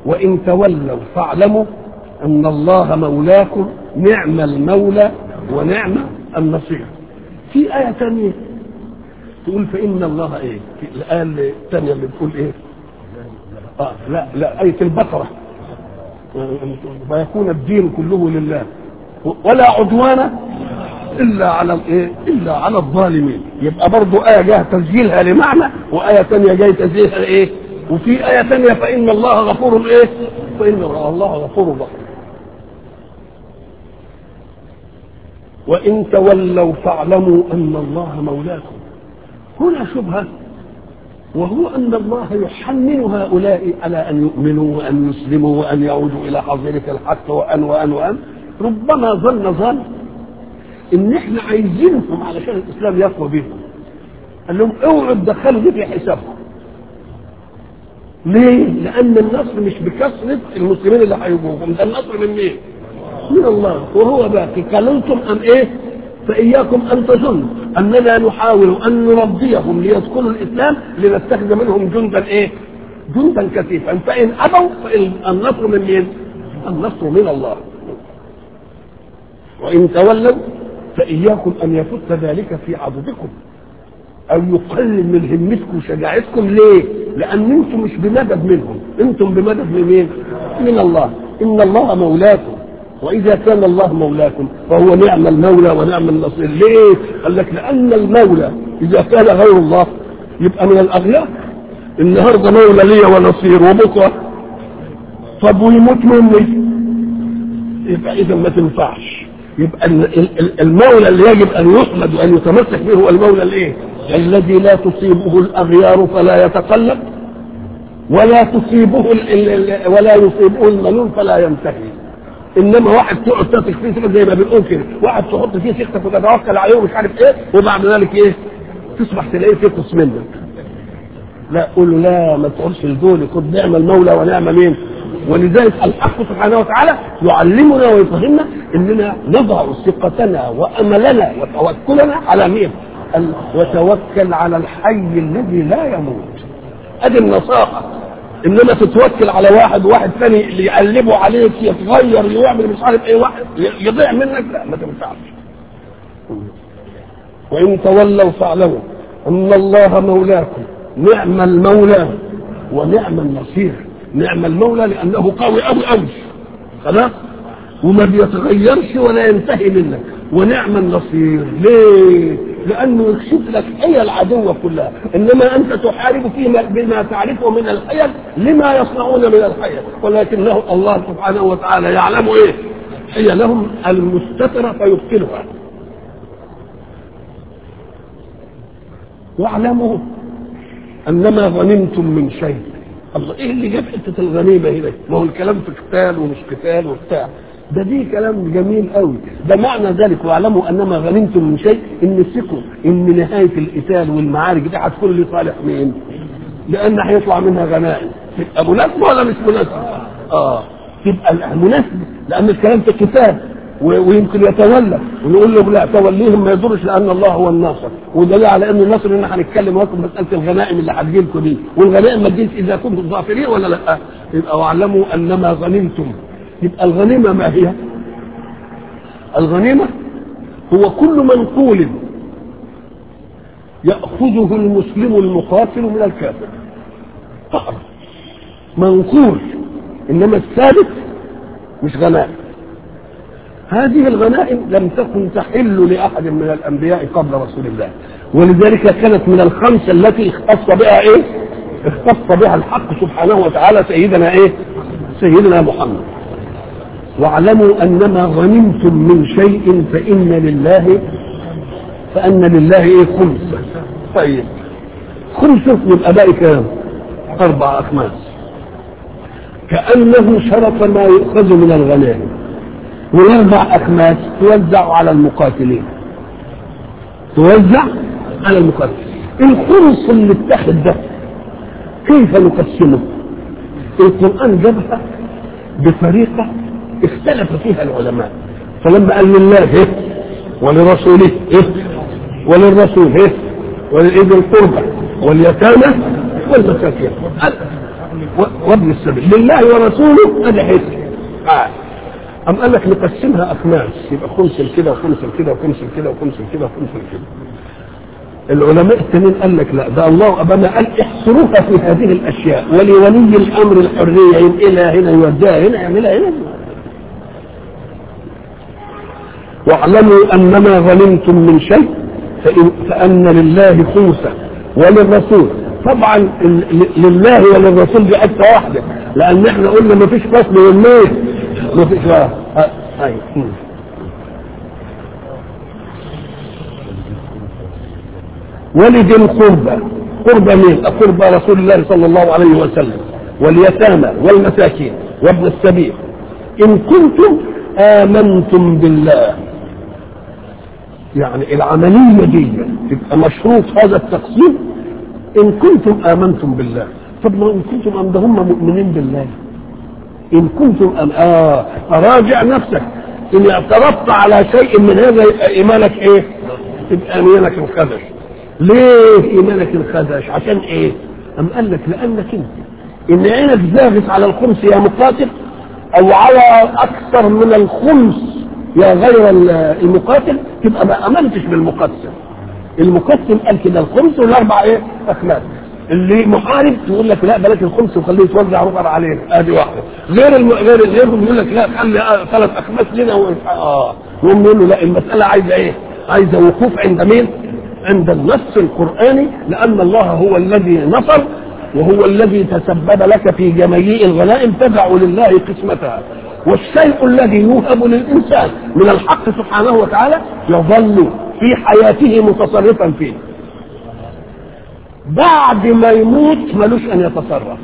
وإن تولوا فاعلموا أن الله مولاكم نعم المولى ونعم النصير في آية ثانية تقول فإن الله إيه في الآية الثانية اللي بتقول إيه آه لا لا آية البقرة ويكون الدين كله لله ولا عدوان الا على الايه الا على الظالمين يبقى برضو ايه جايه تسجيلها لمعنى وايه ثانيه جايه تسجيلها لايه وفي ايه ثانيه فان الله غفور ايه فان الله غفور رحيم وان تولوا فاعلموا ان الله مولاكم هنا شبهه وهو ان الله يحمل هؤلاء على ان يؤمنوا وان يسلموا وان يعودوا الى حظيره الحق وان وان وان ربما ظن ظن ان احنا عايزينهم علشان الاسلام يقوى بهم قال لهم اوعوا تدخلوا دي في حسابكم ليه؟ لأن النصر مش بكثرة المسلمين اللي هيجوهم، ده النصر من مين؟ من الله، وهو باقي، كلمتم أم إيه؟ فإياكم أن تظنوا أننا نحاول أن نربيهم ليدخلوا الإسلام لنتخذ منهم جندا إيه؟ جندا كثيفا، فإن أبوا فإن النصر من مين؟ النصر من الله. وإن تولوا فإياكم أن يفت ذلك في عضدكم أو يقلل من همتكم وشجاعتكم ليه؟ لأن أنتم مش بمدد منهم، أنتم بمدد من مين؟ من الله، إن الله مولاكم وإذا كان الله مولاكم فهو نعم المولى ونعم النصير، ليه؟ قال لك لأن المولى إذا كان غير الله يبقى من الأغيار. النهارده مولى لي ونصير وبكرة طب ويموت مني يبقى إذا ما تنفعش. يبقى المولى اللي يجب ان يحمد وان يتمسك به هو المولى الايه؟ الذي لا تصيبه الاغيار فلا يتقلب ولا تصيبه ال ال ولا يصيبه الملول فلا ينتهي انما واحد تقعد تثق فيه ثقه زي ما بنقول كده واحد تحط فيه ثقتك وتتوكل عليه ومش عارف ايه وبعد ذلك ايه؟ تصبح تلاقيه تقص منك لا قول له لا ما تقولش لدول خد نعم المولى ونعم مين؟ ولذلك الحق سبحانه وتعالى يعلمنا ويفهمنا اننا نضع ثقتنا واملنا وتوكلنا على مين؟ وتوكل على الحي الذي لا يموت. ادي النصاحه انما تتوكل على واحد وواحد ثاني اللي يقلبه عليك يتغير يعمل مش عارف ايه واحد يضيع منك لا ما تنفعش. وان تولوا فاعلموا ان الله مولاكم نعم المولى ونعم النصير. نعم المولى لانه قوي قوي قوي خلاص وما بيتغيرش ولا ينتهي منك ونعم النصير ليه لانه يكشف لك حيل العدو كلها انما انت تحارب فيما بما تعرفه من الحيل لما يصنعون من الحيل ولكنه الله سبحانه وتعالى يعلم ايه حيلهم المستتره فيبطلها واعلموا انما غنمتم من شيء الله ايه اللي جاب حته الغنيمه هنا؟ ما هو الكلام في قتال ومش قتال وبتاع ده دي كلام جميل قوي ده معنى ذلك واعلموا انما غنمتم من شيء ان ثقوا ان نهايه القتال والمعارك دي هتكون لصالح مين؟ لان هيطلع منها غنائم تبقى مناسبه ولا مش مناسبه؟ اه تبقى مناسبه لان الكلام في الكتاب ويمكن يتولى ونقول له لا توليهم ما يضرش لان الله هو الناصر ودليل على ان النصر ان هنتكلم وقت مساله الغنائم اللي هتجي لكم دي والغنائم ما تجيش اذا كنتم ظافرين ولا لا يبقى واعلموا انما غنمتم يبقى الغنيمه ما هي؟ الغنيمه هو كل منقول ياخذه المسلم المقاتل من الكافر فقط منقول انما الثابت مش غنائم هذه الغنائم لم تكن تحل لأحد من الأنبياء قبل رسول الله ولذلك كانت من الخمسة التي اختص بها إيه اختص بها الحق سبحانه وتعالى سيدنا إيه سيدنا محمد واعلموا أنما غنمتم من شيء فإن لله فأن لله إيه خمسة طيب خمسة يبقى باقي كام أربع أخماس كأنه شرط ما يؤخذ من الغنائم والاربع اخماس توزع على المقاتلين توزع على المقاتلين الخمس اللي اتخذ ده كيف نقسمه القران جابها بطريقه اختلف فيها العلماء فلما قال لله إيه؟ ولرسوله إيه؟ وللرسول إيه؟ ولذي القربى واليتامى والمساكين و- وابن السبيل لله ورسوله هذا حته آه. أم قال لك نقسمها أخماس يبقى خمس كده وخمس كده وخمس كده وخمس كده وخمس كده العلماء التانيين قال لك لا ده الله أبانا قال احصروها في هذه الأشياء ولولي الأمر الحرية ينقلها هنا يوديها هنا يعملها هنا واعلموا أنما غنمتم من شيء فإن فأن لله خمسة وللرسول طبعا ال- ل- لله وللرسول دي حته واحده لان احنا قلنا ما فيش فصل والليل ما فيش اه آه، أيوة. مم. ولذي القربى قربى مين؟ قربى رسول الله صلى الله عليه وسلم واليتامى والمساكين وابن السبيل إن كنتم آمنتم بالله يعني العملية دي تبقى مشروط هذا التقسيم إن كنتم آمنتم بالله طب ما إن كنتم أم ده هم مؤمنين بالله إن كنتم أم آه أراجع نفسك إن اعترضت على شيء من هذا يبقى إيمانك إيه؟ يبقى إيمانك انخدش ليه إيمانك انخدش؟ عشان إيه؟ أم قال لك لأنك أنت إن عينك زاغت على الخمس يا مقاتل أو على أكثر من الخمس يا غير المقاتل تبقى ما أمنتش بالمقسم المقسم قال كده الخمس والأربع إيه؟ أخماس اللي محارب يقول لك لا بلاش الخمس وخليه يتوزع ربع علينا ادي واحده غير الم... غير غيرهم يقول لك لا خلي آه ثلاث اخماس لنا و... اه يقوم يقول له لا المساله عايزه ايه؟ عايزه وقوف عند مين؟ عند النص القراني لان الله هو الذي نصر وهو الذي تسبب لك في جميع الغنائم تدع لله قسمتها والشيء الذي يوهب للانسان من الحق سبحانه وتعالى يظل في حياته متصرفا فيه بعد ما يموت ملوش ان يتصرف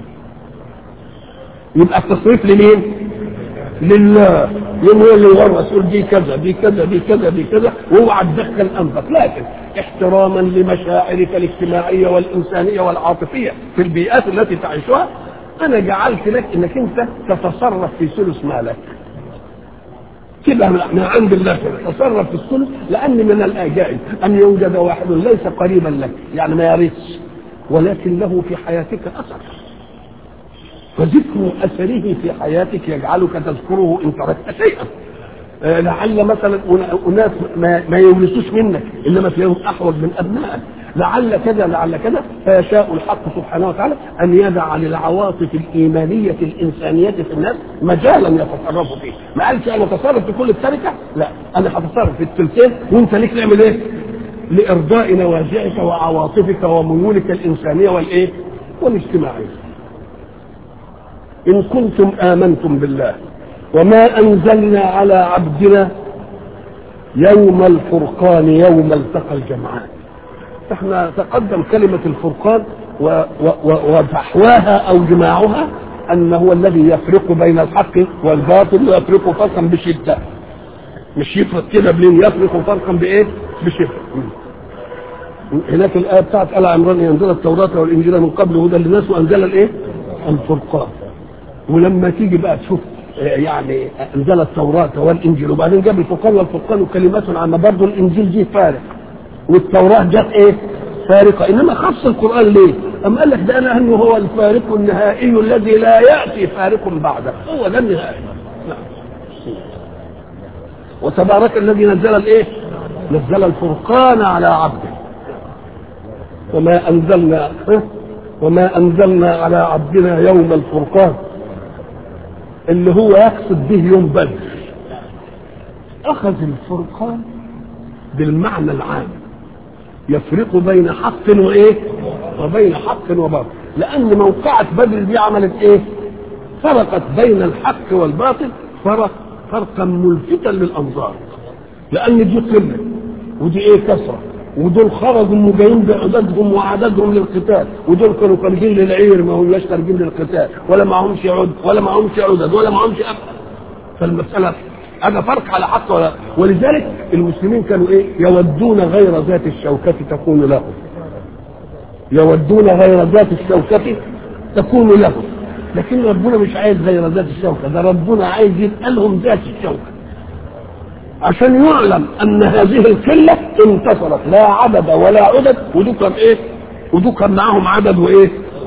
يبقى التصريف لمين لله لان هو اللي يورث يقول دي كذا دي كذا دي كذا دي كذا واوعى تدخل انفك لكن احتراما لمشاعرك الاجتماعيه والانسانيه والعاطفيه في البيئات التي تعيشها انا جعلت لك انك انت تتصرف في ثلث مالك كده من عند الله كده تصرف في الثلث لان من الاجائب ان يوجد واحد ليس قريبا لك يعني ما يرثش ولكن له في حياتك اثر فذكر اثره في حياتك يجعلك تذكره ان تركت شيئا آه لعل مثلا اناس ما, ما يورثوش منك انما تلاقيهم احوج من ابنائك لعل كذا لعل كذا فيشاء الحق سبحانه وتعالى ان يدع للعواطف الايمانيه الانسانيه في الناس مجالا يتصرفوا فيه ما قالش انا اتصرف في كل التركه لا انا هتصرف في الثلثين وانت ليك تعمل ايه لارضاء نوازعك وعواطفك وميولك الانسانيه والايه والاجتماعيه ان كنتم امنتم بالله وما انزلنا على عبدنا يوم الفرقان يوم التقى الجمعان احنا تقدم كلمة الفرقان و- و- وفحواها او جماعها ان هو الذي يفرق بين الحق والباطل ويفرق فرقا بشدة مش يفرق كده بلين يفرق فرقا بايه بشدة هناك الآية بتاعت آل عمران ينزل التوراة والإنجيل من قبل هدى للناس وأنزل الإيه؟ الفرقان ولما تيجي بقى تشوف يعني انزل التوراة والانجيل وبعدين جاب الفرقان والفرقان كلمات عامة برضه الانجيل جه فارق والتوراة جت ايه؟ فارقة انما خص القرآن ليه؟ أم قال لك ده لأنه هو الفارق النهائي الذي لا يأتي فارق بعده هو ده النهائي نعم. وتبارك الذي نزل الايه؟ نزل الفرقان على عبده وما انزلنا وما انزلنا على عبدنا يوم الفرقان اللي هو يقصد به يوم بدر اخذ الفرقان بالمعنى العام يفرق بين حق وايه وبين حق وباطل لان موقعة بدر دي عملت ايه فرقت بين الحق والباطل فرق فرقا ملفتا للانظار لان دي قله ودي ايه كثره ودول خرجوا مجايين بعددهم وعددهم للقتال ودول كانوا خارجين للعير ما هماش خارجين للقتال ولا معهمش عد ولا معهمش عدد ولا معهمش أبقى فالمسألة هذا فرق على حق ولا ولذلك المسلمين كانوا ايه يودون غير ذات الشوكة تكون لهم يودون غير ذات الشوكة تكون لهم لكن ربنا مش عايز غير ذات الشوكة ده ربنا عايز يبقى لهم ذات الشوكة عشان يعلم ان هذه القله انتصرت لا عدد ولا عدد ودول كان ايه ودول كان معاهم عدد وايه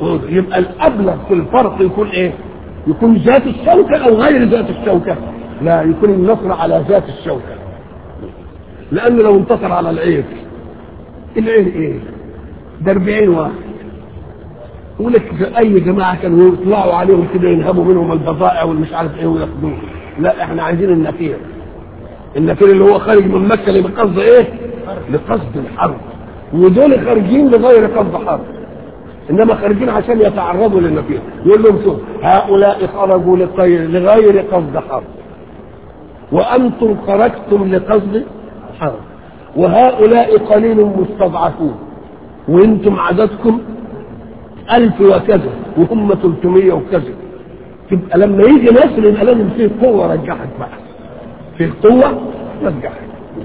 يبقى الابلغ في الفرق يكون ايه يكون ذات الشوكه او غير ذات الشوكه لا يكون النصر على ذات الشوكه لانه لو انتصر على العير العير ايه ده 40 واحد يقول لك اي جماعه كانوا يطلعوا عليهم كده ينهبوا منهم البضائع والمش عارف ايه وياخدوه لا احنا عايزين النفير النفير اللي هو خارج من مكه لقصد ايه؟ لقصد الحرب ودول خارجين لغير قصد حرب انما خارجين عشان يتعرضوا للنفير يقول لهم شوف هؤلاء خرجوا لغير لغير قصد حرب وانتم خرجتم لقصد حرب وهؤلاء قليل مستضعفون وانتم عددكم ألف وكذا وهم 300 وكذا تبقى لما يجي نصر يبقى لازم فيه قوة رجحت بقى فيه قوة رجحت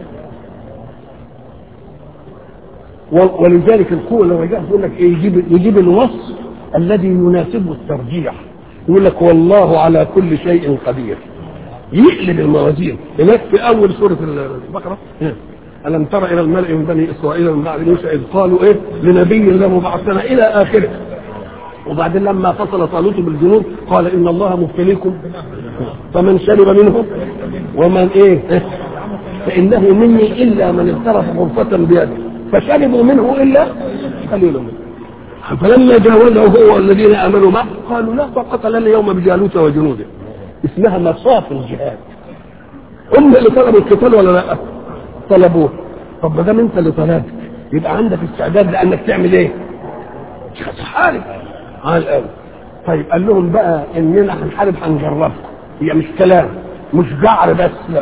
ولذلك القوة لو رجعت يقول لك ايه يجيب يجيب الوصف الذي يناسبه الترجيح يقول لك والله على كل شيء قدير يقلب الموازين هناك في اول سوره البقره الم تر الى الملأ من بني اسرائيل من بعد موسى اذ قالوا ايه لنبي له بعثنا الى اخره وبعدين لما فصل طالوت بالجنود قال ان الله مبتليكم فمن شرب منه ومن ايه فانه مني الا من اغترف غرفه بيده فشربوا منه الا قليل منه فلما جاوزه هو والذين امنوا معه قالوا لا طاقه لنا اليوم بجالوت وجنوده اسمها مصاف الجهاد هم اللي طلبوا القتال ولا لا؟ طلبوه طب ما دام انت اللي طلبت يبقى عندك استعداد لانك تعمل ايه؟ هتحارب على الأول طيب قال لهم بقى اننا هنحارب هنجربكم هي مش كلام مش جعر بس لا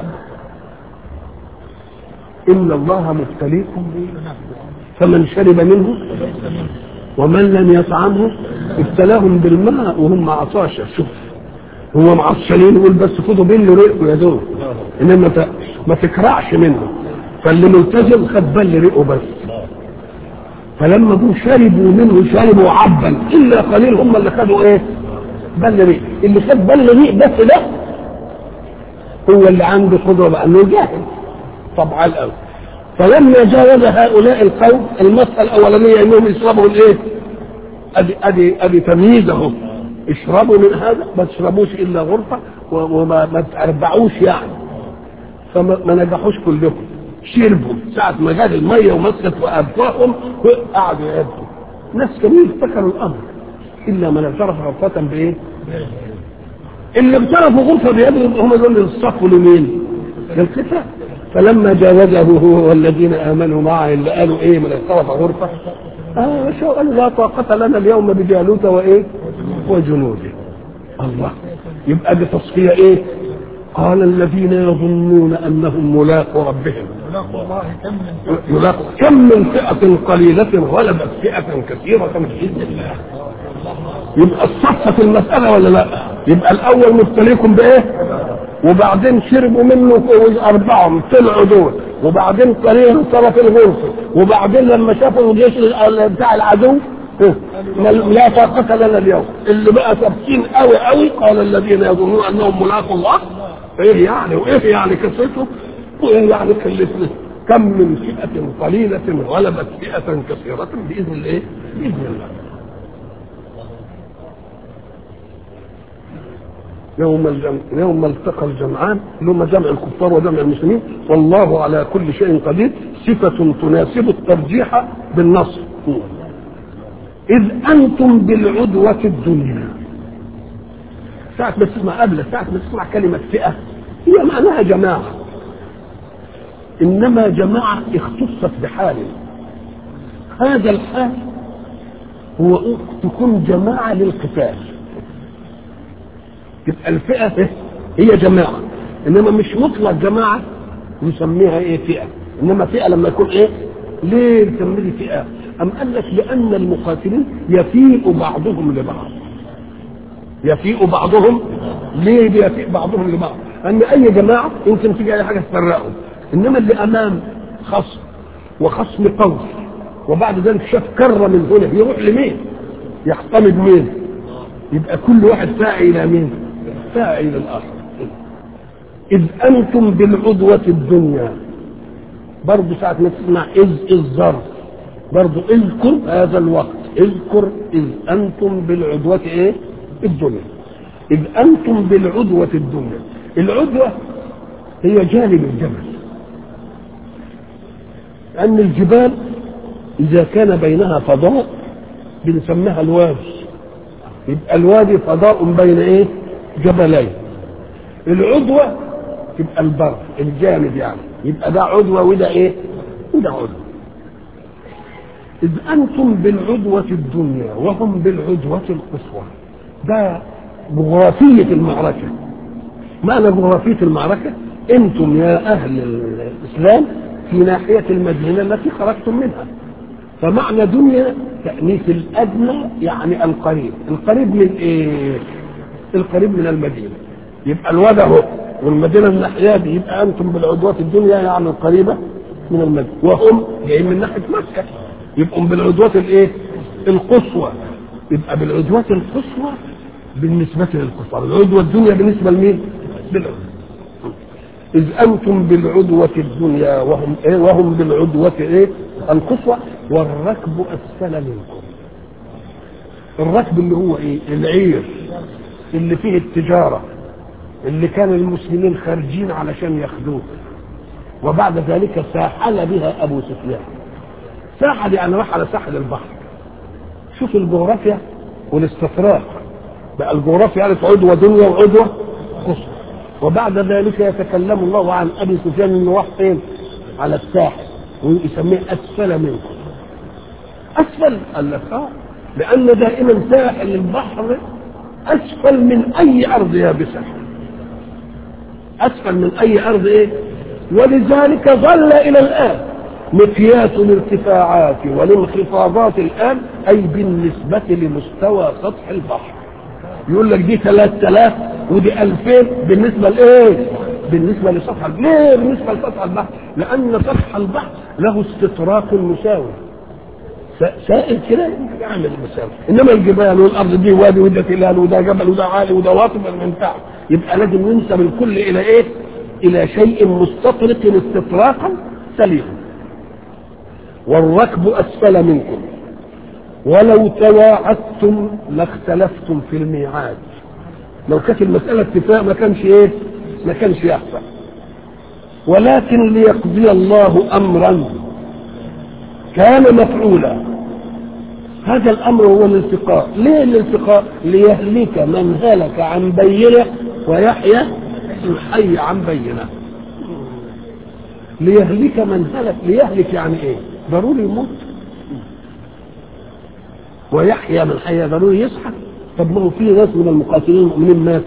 ان الله مبتليكم فمن شرب منه ومن لم يطعمه ابتلاهم بالماء وهم عطاشة شوف هو معطشانين يقول بس خدوا بل ريقه يا دول انما ت- ما تكرعش منه فاللي ملتزم خد بل ريقه بس فلما جم شربوا منه شربوا عبا الا قليل هم اللي خدوا ايه؟ بل ريق اللي خد بل ريق بس ده هو اللي عنده قدره بقى انه جاهل طبعا الاول فلما جاوز هؤلاء القوم المسألة الأولانية إنهم يشربوا الإيه؟ أدي أدي أدي تمييزه اشربوا من هذا ما تشربوش إلا غرفة و- وما ما تربعوش يعني فما ما نجحوش كلهم شربوا ساعة ما جات المية ومسكت وأبطاهم قعدوا يبكوا ناس كانوا افتكروا الأمر إلا من اعترف غرفة بإيه؟ اللي اغترفوا غرفة بيده هم دول اللي اصطفوا لمين؟ للقتال فلما جاوزه هو والذين امنوا معه اللي قالوا ايه من اغترف غرفه اه شو قالوا لا طاقة لنا اليوم بجالوت وايه؟ وجنوده الله يبقى دي تصفية ايه؟ قال الذين يظنون انهم ملاقوا ربهم يلاقوا كم من فئة قليلة غلبت فئة كثيرة بإذن الله يبقى الصفة في المسألة ولا لا؟ يبقى الأول مبتليكم بإيه؟ وبعدين شربوا منه أربعهم طلعوا دول وبعدين قليل طرف الغرفة وبعدين لما شافوا الجيش بتاع العدو إيه؟ لا طاقة لنا اليوم اللي بقى ثابتين قوي قوي قال الذين يظنون أنهم ملاقوا الله إيه يعني وإيه يعني كثرته وإيه يعني كلفنا كم من فئة قليلة غلبت فئة كثيرة بإذن الله بإذن الله يوم الجمع يوم التقى الجمعان اللي هم جمع الكفار وجمع المسلمين والله على كل شيء قدير صفة تناسب الترجيح بالنصر إذ أنتم بالعدوة الدنيا ساعة ما تسمع قبل ساعة ما تسمع كلمة فئة هي معناها جماعة إنما جماعة اختصت بحال هذا الحال هو تكون جماعة للقتال يبقى الفئة إيه؟ هي جماعة إنما مش مطلق جماعة نسميها إيه فئة إنما فئة لما يكون إيه ليه نسميه فئة أم قال لك لأن المقاتلين يفيء بعضهم لبعض يفيء بعضهم ليه بيفيء بعضهم لبعض أن أي جماعة يمكن تيجي أي حاجة تفرقهم إنما اللي أمام خصم وخصم قوي وبعد ذلك شاف كرة من هنا يروح لمين يحتمد مين يبقى كل واحد ساعي إلى مين ساعي إلى الآخر إذ أنتم بالعدوة الدنيا برضه ساعة ما تسمع إذ الظرف برضه اذكر هذا الوقت اذكر إذ أنتم بالعدوة إيه الدنيا إذ أنتم بالعدوة الدنيا العدوة هي جانب الجبل لأن الجبال إذا كان بينها فضاء بنسميها الوادي يبقى الوادي فضاء بين إيه جبلين العدوة تبقى البر الجانب يعني يبقى ده عدوة وده إيه وده عدوة إذ أنتم بالعدوة الدنيا وهم بالعدوة القصوى ده جغرافية المعركة معنى جغرافية المعركة أنتم يا أهل الإسلام في ناحية المدينة التي خرجتم منها فمعنى دنيا تأنيث الأدنى يعني القريب القريب من إيه؟ القريب من المدينة يبقى الواد اهو والمدينة الناحية دي يبقى أنتم بالعدوات الدنيا يعني القريبة من المدينة وهم جايين من ناحية مكة يبقوا بالعدوات الايه القصوى يبقى بالعدوات القصوى بالنسبة للقصوى العدوة الدنيا بالنسبة لمين بالعدوة إذ أنتم بالعدوة الدنيا وهم إيه وهم بالعدوة إيه القصوى والركب أسفل منكم الركب اللي هو إيه العير اللي فيه التجارة اللي كان المسلمين خارجين علشان ياخدوه وبعد ذلك ساحل بها أبو سفيان ساحل يعني راح على ساحل البحر شوف الجغرافيا والاستطراق بقى الجغرافيا يعني عدوة دنيا وعدوة قصوى وبعد ذلك يتكلم الله عن ابي سفيان انه راح فين؟ على الساحل ويسميه اسفل منكم. اسفل قال لك اه لان دائما ساحل البحر اسفل من اي ارض يابسه. اسفل من اي ارض ايه؟ ولذلك ظل الى الان مقياس الارتفاعات والانخفاضات الان اي بالنسبه لمستوى سطح البحر. يقول لك دي 3000 ودي 2000 بالنسبه لايه؟ بالنسبه لسطح البحر، ليه بالنسبه لسطح البحر؟ لان سطح البحر له استطراق مساوي. سائل كده يعمل مساوي، انما الجبال والارض دي وادي وده تلال وده جبل وده عالي وده واطي من تحت، يبقى لازم ينسب الكل الى ايه؟ الى شيء مستطرق استطراقا سليما. والركب اسفل منكم ولو تواعدتم لاختلفتم في الميعاد لو كانت المسألة اتفاق ما كانش ايه ما كانش يحصل ولكن ليقضي الله أمرا كان مفعولا هذا الأمر هو الالتقاء ليه الالتقاء ليهلك من هلك عن بينه ويحيى الحي عن بينه ليهلك من هلك ليهلك يعني ايه ضروري يموت ويحيى من حي ضروري يصحى طب ما هو في ناس من المقاتلين المؤمنين ماتوا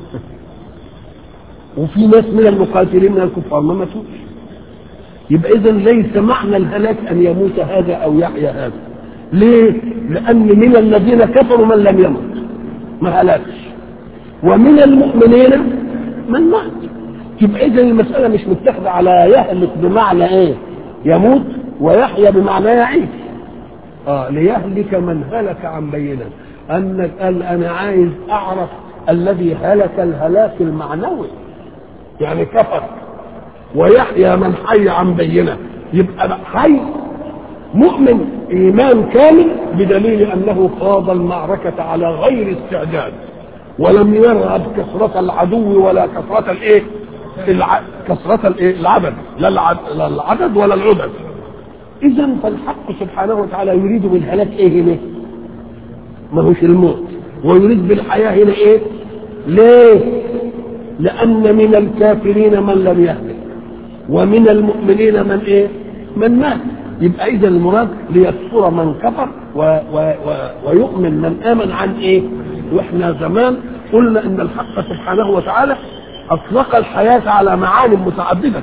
وفي ناس من المقاتلين من الكفار ما ماتوش يبقى اذا ليس معنى الهلاك ان يموت هذا او يحيى هذا ليه؟ لان من الذين كفروا من لم يمت ما هلكش ومن المؤمنين من مات يبقى اذا المساله مش متاخده على يهلك بمعنى ايه؟ يموت ويحيى بمعنى يعيش آه ليهلك من هلك عن بينه أنك قال أنا عايز أعرف الذي هلك الهلاك المعنوي يعني كفر ويحيى من حي عن بينه يبقى حي مؤمن إيمان كامل بدليل أنه خاض المعركة على غير استعداد ولم يرغب كثرة العدو ولا كثرة الإيه؟ الع... كثرة الإيه؟ العدد لا العدد, لا العدد ولا العدد اذا فالحق سبحانه وتعالى يريد بالهلاك ايه هنا ما هوش الموت ويريد بالحياه هنا ايه ليه لان من الكافرين من لم يهلك ومن المؤمنين من ايه من مات يبقى اذا المراد ليكفر من كفر و و و ويؤمن من امن عن ايه واحنا زمان قلنا ان الحق سبحانه وتعالى اطلق الحياه على معان متعدده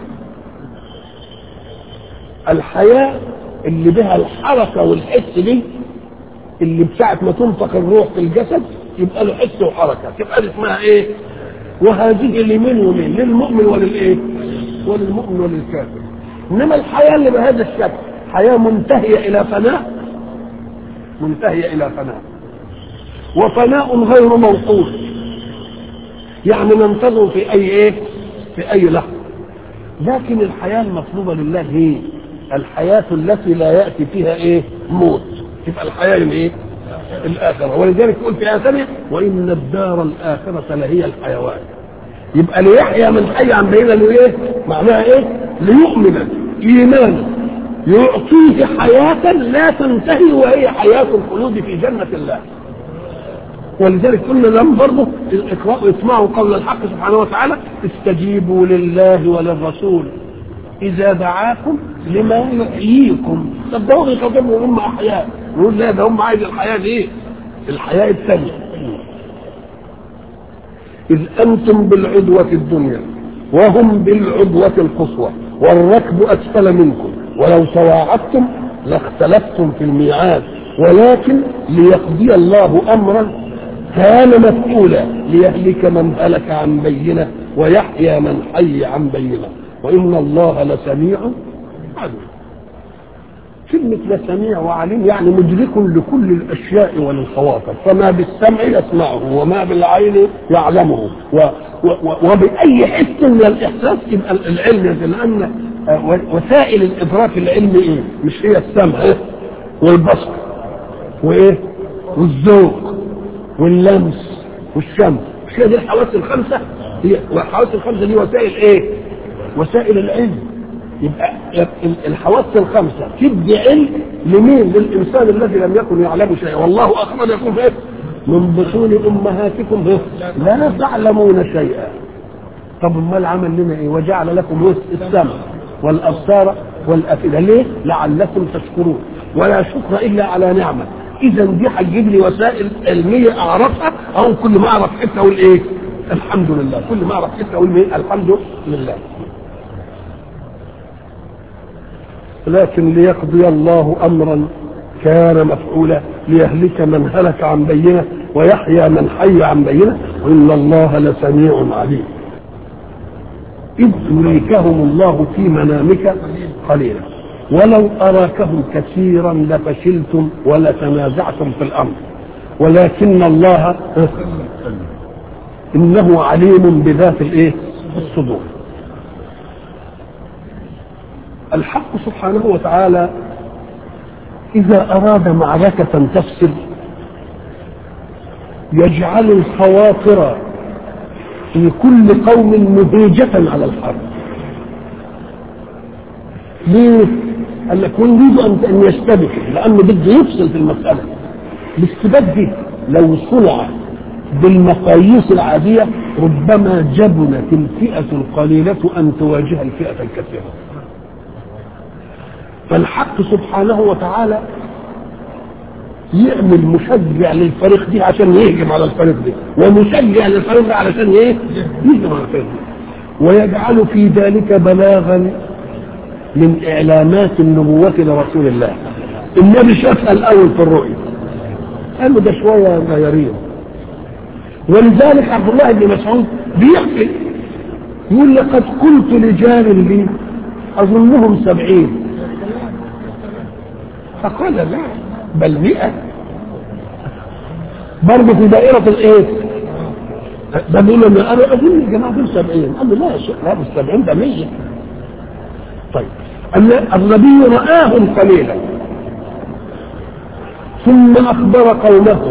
الحياة اللي بها الحركة والحس دي اللي بساعة ما تنفق الروح في الجسد يبقى له حس وحركة تبقى دي اسمها ايه وهذه لمن ومن للمؤمن وللايه وللمؤمن وللكافر انما الحياة اللي بهذا الشكل حياة منتهية الى فناء منتهية الى فناء وفناء غير موقوف يعني ننتظر في اي ايه في اي لحظة لكن الحياة المطلوبة لله هي الحياة التي لا يأتي فيها ايه موت تبقى الحياه الايه؟ الاخره ولذلك يقول في ايه ثانيه وان الدار الاخره لهي الحيوان يبقى ليحيى من حي عن بينه لايه؟ معناها ايه؟ ليؤمن ايمانا يعطيه حياة لا تنتهي وهي حياة الخلود في جنة الله ولذلك قلنا لهم برضه اقرأوا اسمعوا قول الحق سبحانه وتعالى استجيبوا لله وللرسول إذا دعاكم لما يحييكم طب ده هو بيخاطبهم هم أحياء يقول لا ده هم عايز الحياة دي الحياة الثانية إذ أنتم بالعدوة الدنيا وهم بالعدوة القصوى والركب أسفل منكم ولو تواعدتم لاختلفتم في الميعاد ولكن ليقضي الله أمرا كان مفعولا ليهلك من هلك عن بينه ويحيى من حي عن بينه وإن الله لسميع عليم كلمة لسميع وعليم يعني مدرك لكل الأشياء وللخواطر فما بالسمع يسمعه وما بالعين يعلمه و و و وبأي حس من الإحساس يبقى العلم لأن وسائل الإدراك العلمي إيه؟ مش هي السمع إيه؟ والبصر وإيه؟ والذوق واللمس والشم مش هي دي الحواس الخمسة هي والحواس الخمسة دي وسائل إيه؟ وسائل العلم يبقى الحواس الخمسة تدي علم لمين للإنسان الذي لم يكن يعلم شيئا والله أخرج يكون في من بطون أمهاتكم لا تعلمون شيئا طب امال عمل لنا ايه وجعل لكم السمع والابصار والافئده ليه لعلكم تشكرون ولا شكر الا على نعمه اذا دي هتجيب لي وسائل علميه اعرفها او كل ما اعرف حته اقول ايه الحمد لله كل ما اعرف حته اقول ايه الحمد لله لكن ليقضي الله امرا كان مفعولا ليهلك من هلك عن بينه ويحيى من حي عن بينه وان الله لسميع عليم اذ يريكهم الله في منامك قليلا ولو اراكهم كثيرا لفشلتم ولتنازعتم في الامر ولكن الله انه عليم بذات الايه الصدور الحق سبحانه وتعالى إذا أراد معركة تفسد يجعل الخواطر في كل قوم مهيجة على الحرب ليه؟ قال لك يريد أن يستبق لأنه بده يفصل في المسألة الاستباق دي لو صنع بالمقاييس العادية ربما جبنت الفئة القليلة أن تواجه الفئة الكثيرة فالحق سبحانه وتعالى يعمل مشجع للفريق دي عشان يهجم على الفريق دي ومشجع للفريق ده علشان ايه يهجم على الفريق دي ويجعل في ذلك بلاغا من اعلامات النبوة لرسول الله النبي شافها الاول في الرؤيا قال له ده شوية غيرين ولذلك عبد الله بن مسعود بيحكي يقول لقد قلت لجار لي اظنهم سبعين فقال لا بل مئة برضه في دائرة الايه ده بيقول له انا اظن الجماعة دول 70 قال له لا يا شيخ هذا ال 70 ده 100 طيب النبي رآهم قليلا ثم أخبر قومه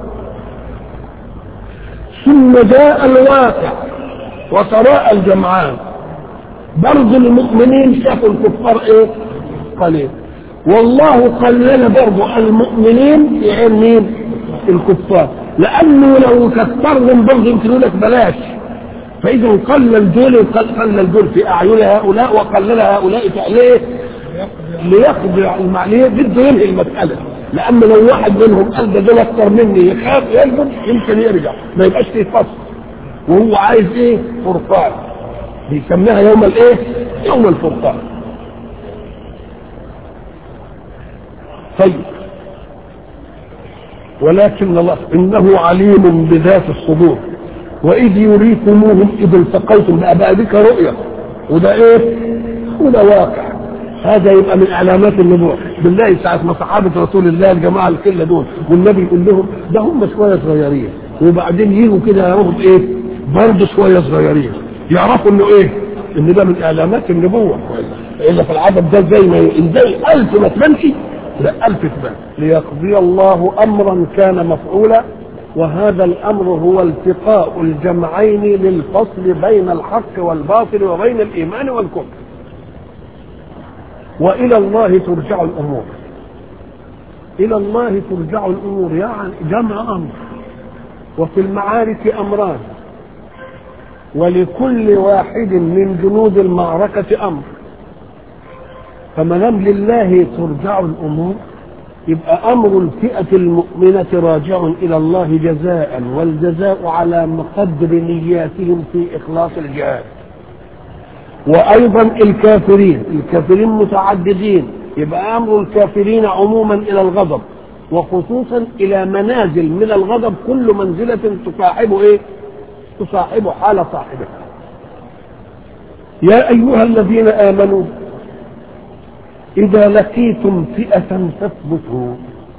ثم جاء الواقع وتراءى الجمعان برضه المؤمنين شافوا الكفار ايه قليل والله قلل برضه المؤمنين في عين مين الكفار لانه لو كثرهم برضه يمكن يقول لك بلاش فاذا قلل دول قلل دول في اعين هؤلاء وقلل هؤلاء في ليه؟ ليقضي المعنيه بده ينهي المساله لان لو واحد منهم قال ده دول اكثر مني يخاف يلبس يمكن يرجع ما يبقاش فيه فصل وهو عايز ايه؟ فرقان بيسميها يوم الايه؟ يوم الفرقان طيب ولكن الله انه عليم بذات الصدور واذ يريكموهم اذ التقيتم بقى بقى ذيك رؤيه وده ايه وده واقع هذا يبقى من علامات النبوة بالله ساعة ما صحابة رسول الله الجماعة الكلة دول والنبي يقول لهم ده هم شوية صغيرين وبعدين يجوا كده يروحوا ايه برضه شوية صغيرين يعرفوا انه ايه ان ده من علامات النبوة الا في العدد ده زي ما ازاي ألف ما تبانش لا ألف بقى ليقضي الله أمرا كان مفعولا وهذا الأمر هو التقاء الجمعين للفصل بين الحق والباطل وبين الإيمان والكفر وإلى الله ترجع الأمور إلى الله ترجع الأمور يعني جمع أمر وفي المعارك أمران ولكل واحد من جنود المعركة أمر فما دام لله ترجع الأمور يبقى أمر الفئة المؤمنة راجع إلى الله جزاء والجزاء على مقدر نياتهم في إخلاص الجهاد وأيضا الكافرين الكافرين متعددين يبقى أمر الكافرين عموما إلى الغضب وخصوصا إلى منازل من الغضب كل منزلة تصاحب إيه؟ تصاحب حال صاحبها يا أيها الذين آمنوا إذا لقيتم فئة فاثبتوا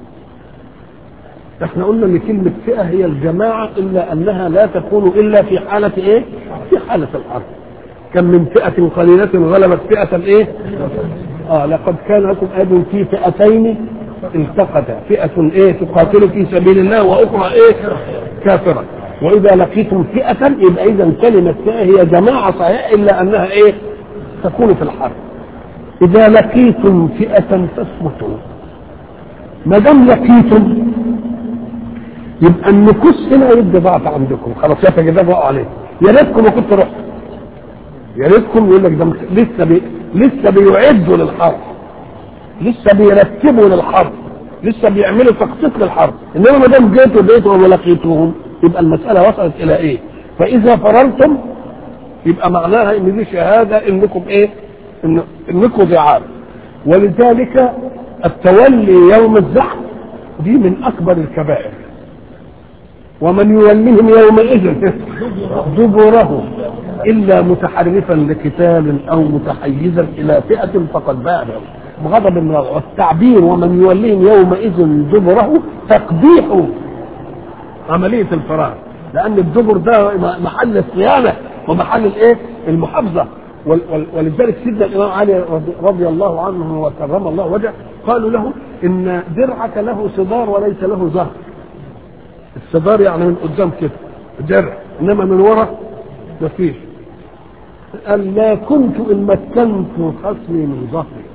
احنا قلنا ان كلمة فئة هي الجماعة إلا أنها لا تكون إلا في حالة إيه؟ في حالة الحرب كم من فئة قليلة غلبت فئة إيه؟ آه لقد كان لكم أيضا في فئتين التقتا فئة إيه تقاتل في سبيل الله وأخرى إيه كافرة وإذا لقيتم فئة يبقى إذا كلمة فئة هي جماعة صحيح إلا أنها إيه تكون في الحرب إذا لقيتم فئة فاثبتوا ما دام لقيتم يبقى النكوس هنا يبدا ضعف عندكم خلاص يا كده بقوا عليه يا ريتكم ما كنتوا رحتوا يا ريتكم يقول لك ده لسه بي لسه بيعدوا للحرب لسه بيرتبوا للحرب لسه بيعملوا تخطيط للحرب انما ما دام جيتوا بيتوا وما لقيتوهم يبقى المساله وصلت الى ايه؟ فاذا فررتم يبقى معناها ان دي شهاده انكم ايه؟ إن انكم ضعاف ولذلك التولي يوم الزحف دي من اكبر الكبائر ومن يوليهم يومئذ دبره الا متحرفا لقتال او متحيزا الى فئه فقد باع بغضب من الله والتعبير ومن يوليهم يومئذ دبره تقبيح عمليه الفراغ لان الدبر ده محل الصيانه ومحل الايه المحافظه ولذلك سيدنا الامام علي رضي الله عنه وكرم الله وجهه قالوا له ان درعك له صدار وليس له ظهر الصدار يعني من قدام كده درع انما من ورا مفيش قال لا كنت ان مكنت خصمي من ظهري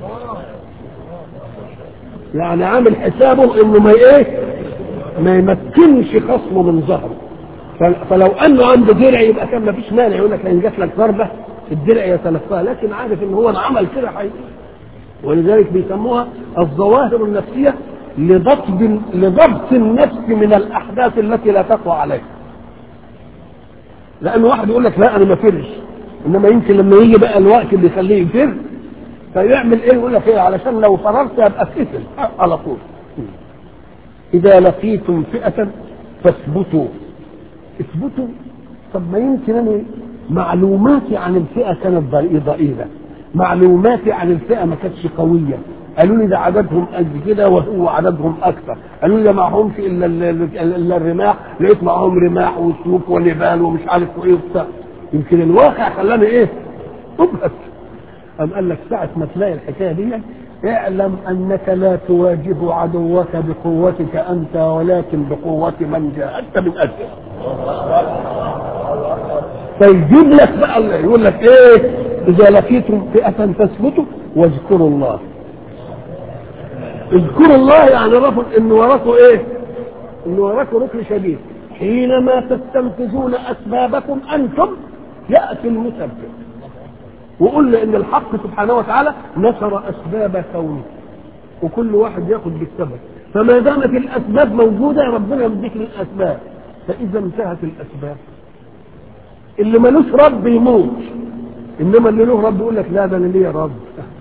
يعني عامل حسابه انه ما ايه ما يمكنش خصمه من ظهره فلو انه عنده درع يبقى كان ما فيش مانع يقول لك ان جات لك ضربه الدرع يتلفاها لكن عارف ان هو عمل كده حقيقي ولذلك بيسموها الظواهر النفسيه لضبط لضبط النفس من الاحداث التي لا تقوى عليها لان واحد يقول لك لا انا ما فرش انما يمكن لما يجي بقى الوقت اللي يخليه يفر فيعمل ايه يقول لك ايه علشان لو فررت ابقى اتقتل على طول اذا لقيتم فئه فاثبتوا اثبتوا طب ما يمكن انا معلوماتي عن الفئه كانت ضئيله معلوماتي عن الفئه ما كانتش قويه قالوا لي ده عددهم قد كده وهو عددهم اكثر قالوا لي ده معهمش الا الا الرماح لقيت معاهم رماح وسيوف ونبال ومش عارف وايه وبتاع يمكن الواقع خلاني ايه ابهت أم قال لك ساعة ما تلاقي الحكاية دي اعلم أنك لا تواجه عدوك بقوتك أنت ولكن بقوة من جاءت من أجله فيجيب لك بقى يقول لك ايه إذا لقيتم فئة فاثبتوا واذكروا الله اذكروا الله يعني رفض ان وراكم ايه ان وراكم ركن شديد حينما تستنفذون اسبابكم انتم ياتي المسبب وقلنا ان الحق سبحانه وتعالى نشر اسباب كونه وكل واحد ياخذ بالسبب فما دامت الاسباب موجوده ربنا يمديك للاسباب فاذا انتهت الاسباب اللي ملوش رب يموت انما اللي له رب يقول لك لا ده انا ليا رب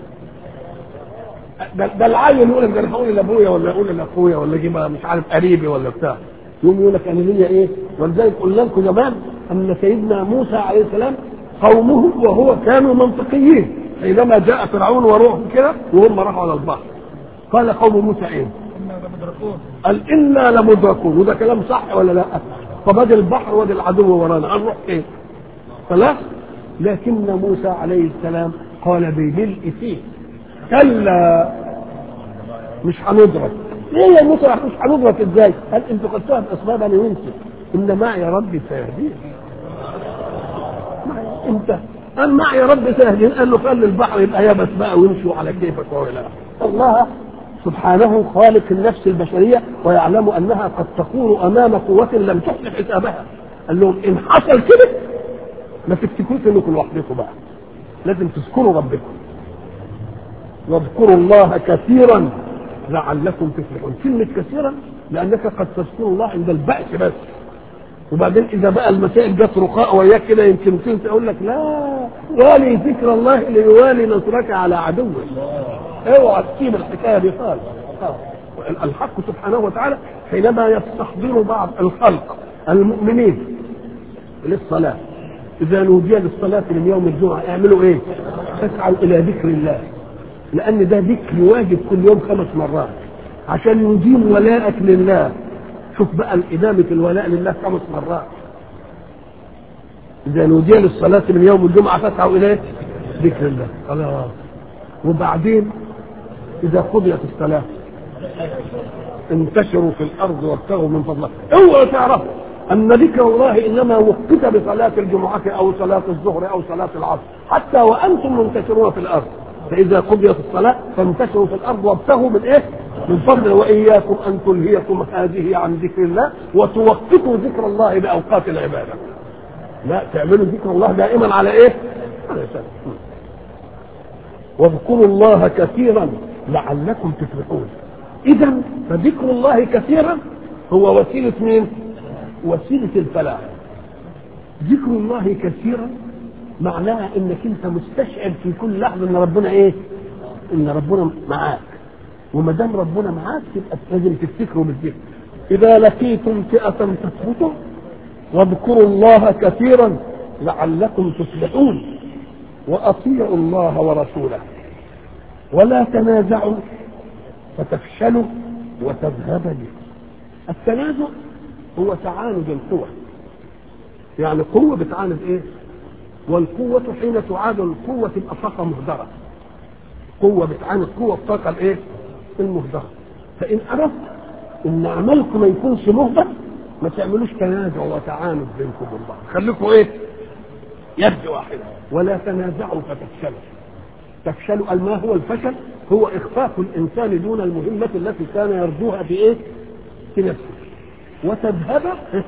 ده, ده العيل يقول لك ده انا هقول لابويا ولا اقول لاخويا ولا اجيب مش عارف قريبي ولا بتاع يقوم يقول لك انا ليا ايه ولذلك قلنا لكم زمان ان سيدنا موسى عليه السلام قومه وهو كانوا منطقيين حينما جاء فرعون وروحهم كده وهم راحوا على البحر قال قوم موسى ايه؟ قال انا لمدركون وده كلام صح ولا لا؟ طب ادي البحر وادي العدو ورانا هنروح فين؟ خلاص؟ لكن موسى عليه السلام قال بملء فيه كلا مش هندرك ايه يا موسى مش هندرك ازاي قال انتوا خدتوها باسباب انا وانت ان معي ربي سيهدين معي انت قال معي ربي سيهدين قال له خلي البحر يبقى يابس بقى ويمشوا على كيفك وهو لا الله سبحانه خالق النفس البشريه ويعلم انها قد تكون امام قوه لم تحسن حسابها قال لهم ان حصل كده ما تفتكروش انكم لوحدكم بقى لازم تذكروا ربكم واذكروا الله كثيرا لعلكم تفلحون كلمة كثيرا لأنك قد تذكر الله عند البأس بس وبعدين إذا بقى المسائل جت رخاء وياك كده يمكن كنت أقول لك لا والي ذكر الله ليوالي نصرك على عدوك اوعى تسيب الحكاية دي خالص الحق سبحانه وتعالى حينما يستحضر بعض الخلق المؤمنين للصلاة إذا نودي للصلاة من يوم الجمعة اعملوا إيه؟ اسعوا إلى ذكر الله لأن ده ذكر واجب كل يوم خمس مرات عشان يديم ولاءك لله شوف بقى إدامة الولاء لله خمس مرات إذا نودي للصلاة من يوم الجمعة فاسعوا إليه ذكر الله خلاص وبعدين إذا قضيت الصلاة انتشروا في الأرض وابتغوا من فضله اوعوا تعرفوا أن ذكر الله إنما وقت بصلاة الجمعة أو صلاة الظهر أو صلاة العصر حتى وأنتم منتشرون في الأرض فإذا قضيت الصلاة فانتشروا في الأرض وابتغوا من إيه؟ من فضل وإياكم أن تلهيكم هذه عن ذكر الله وتوقفوا ذكر الله بأوقات العبادة. لا تعملوا ذكر الله دائما على إيه؟ على سنة. واذكروا الله كثيرا لعلكم تفلحون. إذا فذكر الله كثيرا هو وسيلة مين؟ وسيلة الفلاح. ذكر الله كثيرا معناها انك انت مستشعر في كل لحظه ان ربنا ايه؟ ان ربنا معاك وما دام ربنا معاك يبقى لازم تفتكروا بالذكر اذا لقيتم فئه تثبتوا واذكروا الله كثيرا لعلكم تفلحون واطيعوا الله ورسوله ولا تنازعوا فتفشلوا وتذهب بكم التنازع هو تعاند القوى يعني قوه بتعاند ايه؟ والقوة حين تعادل القوة تبقى طاقة مهدرة. قوة بتعاند قوة الطاقة الايه؟ المهدرة. فإن أردت إن عملكم ما يكونش مهدر ما تعملوش تنازع وتعاند بينكم وبين بعض. خليكم إيه؟ يد واحدة ولا تنازعوا فتفشلوا. تفشلوا قال ما هو الفشل؟ هو إخفاق الإنسان دون المهمة التي كان يرجوها في إيه؟ في نفسه. وتذهب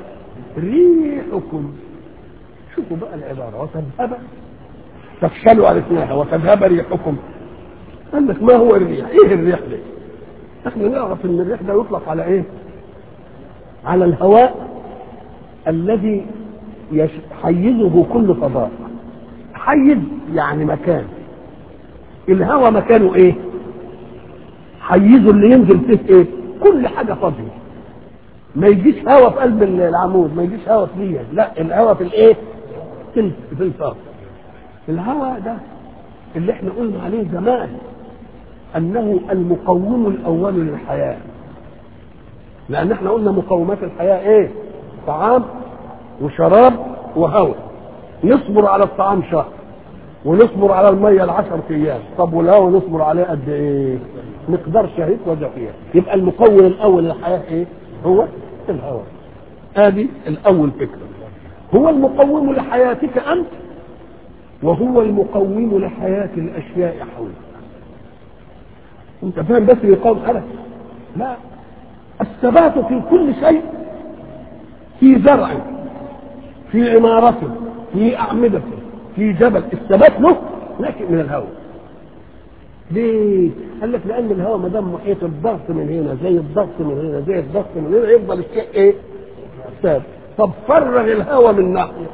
ريحكم شوفوا بقى العبارة وتذهب تفشلوا عرفناها وتذهب ريحكم قال لك ما هو الريح؟ ايه الريح ده؟ احنا نعرف ان الريح ده يطلق على ايه؟ على الهواء الذي يحيزه كل فضاء حيز يعني مكان الهواء مكانه ايه؟ حيزه اللي ينزل فيه ايه؟ كل حاجة فاضية ما يجيش هواء في قلب العمود ما يجيش هواء فيه لا الهواء في الايه؟ في في الفاضي الهواء ده اللي احنا قلنا عليه زمان انه المقوم الاول للحياه لان احنا قلنا مقومات الحياه ايه طعام وشراب وهواء نصبر على الطعام شهر ونصبر على الميه العشر ايام طب والهواء نصبر عليه قد ايه مقدار شهيق وزفير يبقى المقوم الاول للحياه ايه هو الهواء ادي الاول فكره هو المقوم لحياتك انت وهو المقوم لحياه الاشياء حولك انت فاهم بس يقاوم حدث لا الثبات في كل شيء في زرع في عمارة في أعمدة في جبل الثبات له لكن من الهواء ليه؟ قال لك لأن الهواء ما دام محيط الضغط من هنا زي الضغط من هنا زي الضغط من هنا يفضل الشيء إيه؟ ثابت طب فرغ الهواء من ناحية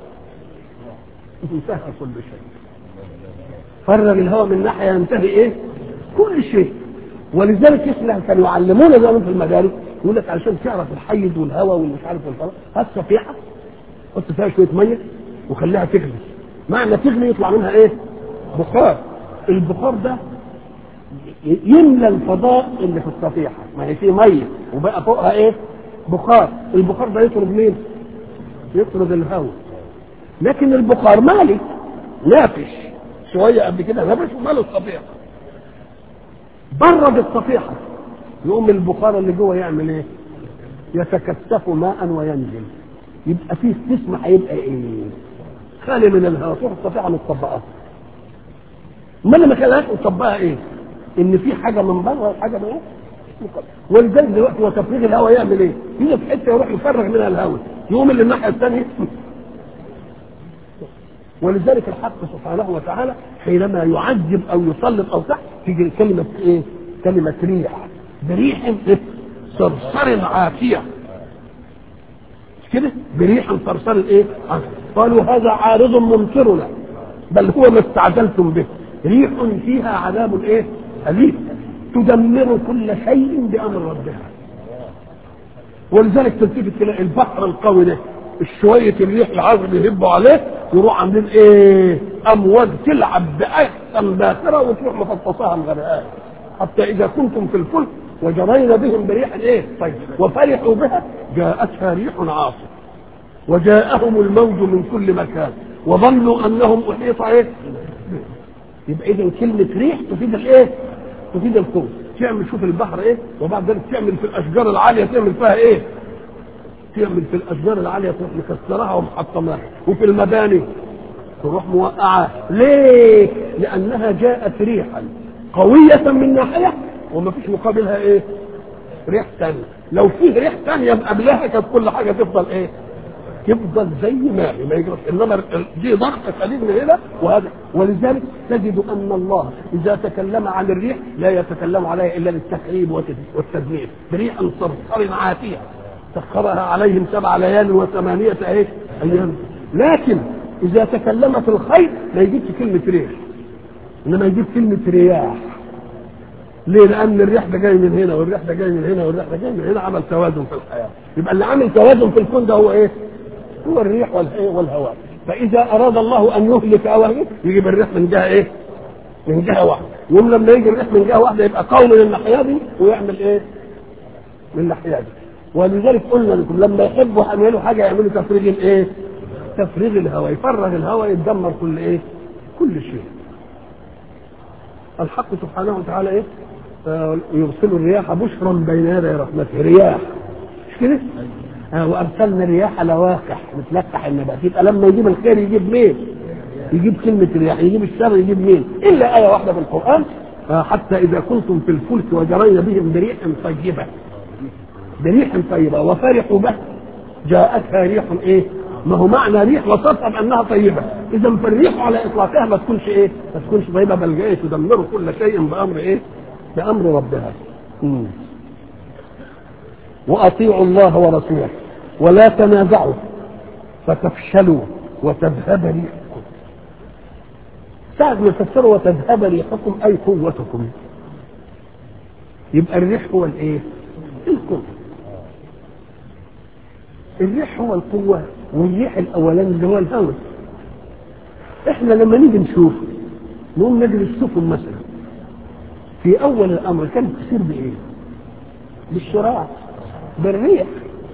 انتهى كل شيء فرغ الهواء من ناحية ينتهي إيه؟ كل شيء ولذلك احنا كانوا يعلمونا زمان في المدارس يقول لك علشان تعرف الحيز والهواء والمش عارف والفرق هات صفيحه حط فيها شويه ميه وخليها تغلي معنى تغلي يطلع منها ايه؟ بخار البخار ده يملى الفضاء اللي في الصفيحه ما هي فيه ميه وبقى فوقها ايه؟ بخار البخار ده يطرد مين؟ يطرد الهواء لكن البخار مالي نافش شويه قبل كده نافش وماله الصفيحه برد الصفيحه يقوم البخار اللي جوه يعمل ايه يتكثف ماء وينزل يبقى فيه جسم هيبقى ايه خالي من الهواء تروح تستطيع ان تطبقها ما لما كانش تطبقها ايه ان في حاجه من بره وحاجه من ايه ولذلك دلوقتي هو تفريغ الهواء يعمل ايه؟ يجي في حته يروح يفرغ منها الهواء يقوم اللي الناحيه الثانيه ولذلك الحق سبحانه وتعالى حينما يعذب او يسلط او تحت تيجي كلمه ايه؟ كلمه ريح بريح صرصر عاتيه مش كده؟ بريح صرصر ايه؟ عاتية. قالوا هذا عارض ممطرنا بل هو ما استعجلتم به ريح فيها عذاب ايه؟ اليم تدمر كل شيء بامر ربها ولذلك تلتفت تلاقي البحر القوي ده الشوية الريح العذب يهبوا عليه يروح عاملين ايه امواج تلعب باحسن باخره وتروح مفطساها مغرقاها حتى اذا كنتم في الفلك وجرينا بهم بريح ايه طيب وفرحوا بها جاءتها ريح عاصف وجاءهم الموج من كل مكان وظنوا انهم احيط ايه يبقى اذا كلمه ريح تفيد الايه تفيد القوه تعمل شوف البحر ايه وبعد ذلك تعمل في الاشجار العاليه تعمل فيها ايه تعمل في الاشجار العاليه تروح مكسرها ومحطماها وفي المباني تروح موقعها ليه لانها جاءت ريحا قويه من ناحيه وما فيش مقابلها ايه ريح ثانيه لو فيه ريح ثانيه قبلها كانت كل حاجه تفضل ايه يفضل زي ما هي ما يجرش انما دي ضغط شديد من هنا وهذا ولذلك تجد ان الله اذا تكلم عن الريح لا يتكلم عليها الا للتكريم والتدمير بريح صرصر عاتيه سخرها عليهم سبع ليال وثمانيه ايه ايام لكن اذا تكلم في الخير ما يجيبش كلمه ريح انما يجيب كلمه رياح ليه؟ لأن الريح ده جاي من هنا والريح ده جاي من هنا والريح ده جاي من هنا عمل توازن في الحياة. يبقى اللي عامل توازن في الكون ده هو إيه؟ هو الريح والهواء فاذا اراد الله ان يهلك او يجيب الريح من جهه ايه من جهه واحده يوم لما يجي الريح من جهه واحده يبقى قوم من الناحيه دي ويعمل ايه من الناحيه دي ولذلك قلنا لكم لما يحبوا يعملوا حاجه يعملوا تفريغ الايه تفريغ الهواء يفرغ الهواء يتدمر كل ايه كل شيء الحق سبحانه وتعالى ايه آه يرسل الرياح بشرا بين يدي رحمته رياح مش كده وارسلنا الرياح لواقح بتلقح النبات يبقى لما يجيب الخير يجيب مين؟ يجيب كلمة رياح يجيب الشر يجيب مين؟ إلا آية واحدة في القرآن حتى إذا كنتم في الفلك وجرينا بهم بريح طيبة بريح طيبة وفرحوا به جاءتها ريح إيه؟ ما هو معنى ريح وصفها بأنها طيبة إذا فالريح على إطلاقها ما تكونش إيه؟ ما تكونش طيبة بل جاية تدمر كل شيء بأمر إيه؟ بأمر ربها. مم. وأطيعوا الله ورسوله ولا تنازعوا فتفشلوا وتذهب ريحكم ساعة ما تفسروا وتذهب ريحكم أي قوتكم يبقى الريح هو الايه؟ القوة الريح هو القوة والريح الأولاني اللي هو الهواء احنا لما نيجي نشوف نقوم نجري السفن مثلا في أول الأمر كانت تصير بإيه؟ بالشراع بالريح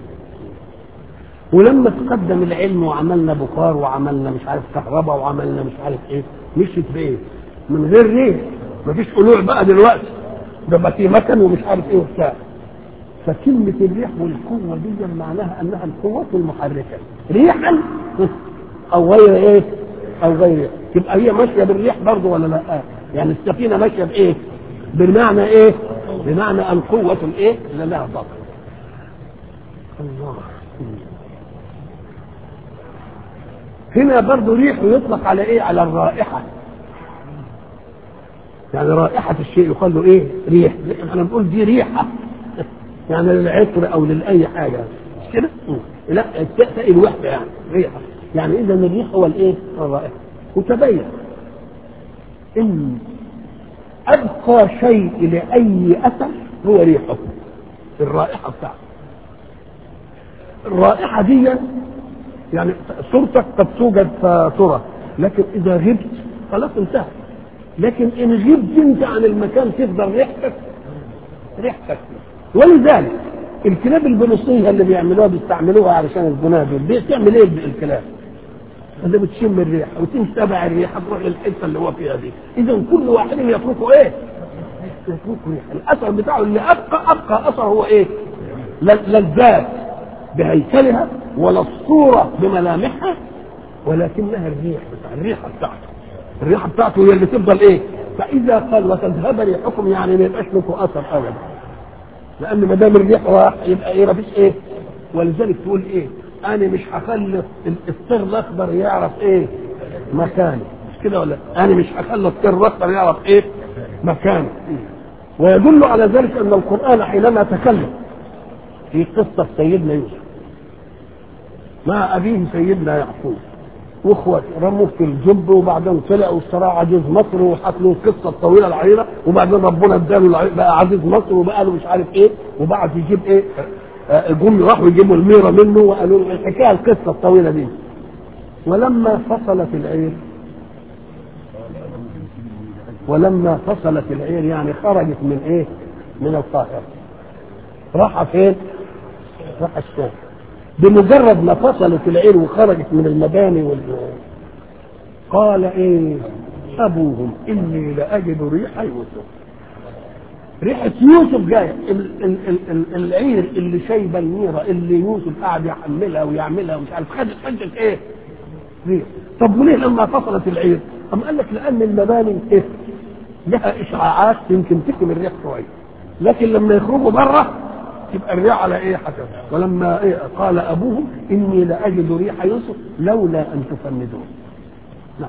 ولما تقدم العلم وعملنا بخار وعملنا مش عارف كهرباء وعملنا مش عارف ايه مشيت بايه؟ من غير ريح مفيش قلوع بقى دلوقتي ده بقى في مكن ومش عارف ايه وبتاع فكلمة الريح والقوة دي معناها انها القوة المحركة ريحا او غير ايه؟ او غير إيه؟ تبقى هي ماشية بالريح برضه ولا لا؟ يعني السفينة ماشية بايه؟ بمعنى ايه؟ بمعنى القوة الايه؟ اللي لها طاقة. الله هنا برضه ريح يطلق على ايه على الرائحه يعني رائحه الشيء يقال له ايه ريح احنا بنقول دي ريحه يعني للعطر او لاي حاجه مش كده لا تأتي الوحده يعني ريحه يعني اذا الريح هو الايه الرائحه وتبين ان ابقى شيء لاي اثر هو ريحه الرائحه بتاعته الرائحه دي يعني صورتك قد توجد فترى لكن اذا غبت خلاص انتهى لكن ان غبت انت عن المكان تفضل ريحتك ريحتك ولذلك الكلاب البوليسيه اللي بيعملوها بيستعملوها علشان الجنابل بتعمل ايه الكلاب؟ اللي بتشم الريحه وتمشي تبع الريحه تروح للحته اللي هو فيها دي اذا كل واحد يتركه ايه؟ يترك ريح الاثر بتاعه اللي ابقى ابقى اثر هو ايه لا لا الذات بهيكلها ولا الصوره بملامحها ولكنها الريح بتاع الريحه بتاعته الريحه بتاعته هي اللي تفضل ايه فاذا قال وتذهب ريحكم يعني ما يبقاش لكم اثر ابدا لان ما دام الريح راح يبقى ايه مفيش ايه ولذلك تقول ايه انا مش هخلي الطير الاخضر يعرف ايه مكانه مش كده ولا انا مش هخلي الطير الاخضر يعرف ايه مكانه ويدل على ذلك ان القران حينما تكلم في قصه سيدنا يوسف مع ابيه سيدنا يعقوب واخوته رموه في الجب وبعدين طلع واشتراه عزيز مصر وحط له القصه الطويله العريضه وبعدين ربنا اداله بقى عزيز مصر وبقى له مش عارف ايه وبعد يجيب ايه جم راحوا يجيبوا الميره منه وقالوا له الحكايه القصه الطويله دي ولما فصلت العير ولما فصلت العير يعني خرجت من ايه؟ من القاهره راح فين؟ راح الشام بمجرد ما فصلت العير وخرجت من المباني وال قال ايه ابوهم اني لاجد ريح يوسف ريحة يوسف جاية ال- ال- ال- ال- العير اللي شايبة الميرة اللي يوسف قاعد يحملها ويعملها ومش عارف خدت حجة ايه؟ ريح طب وليه لما فصلت العير؟ أم قال لك لأن المباني ايه؟ لها إشعاعات يمكن تكتم الريح شوية لكن لما يخرجوا بره تبقى الريح على ايه حسب ولما إيه قال ابوهم اني لاجد ريح يوسف لولا ان تفندون نعم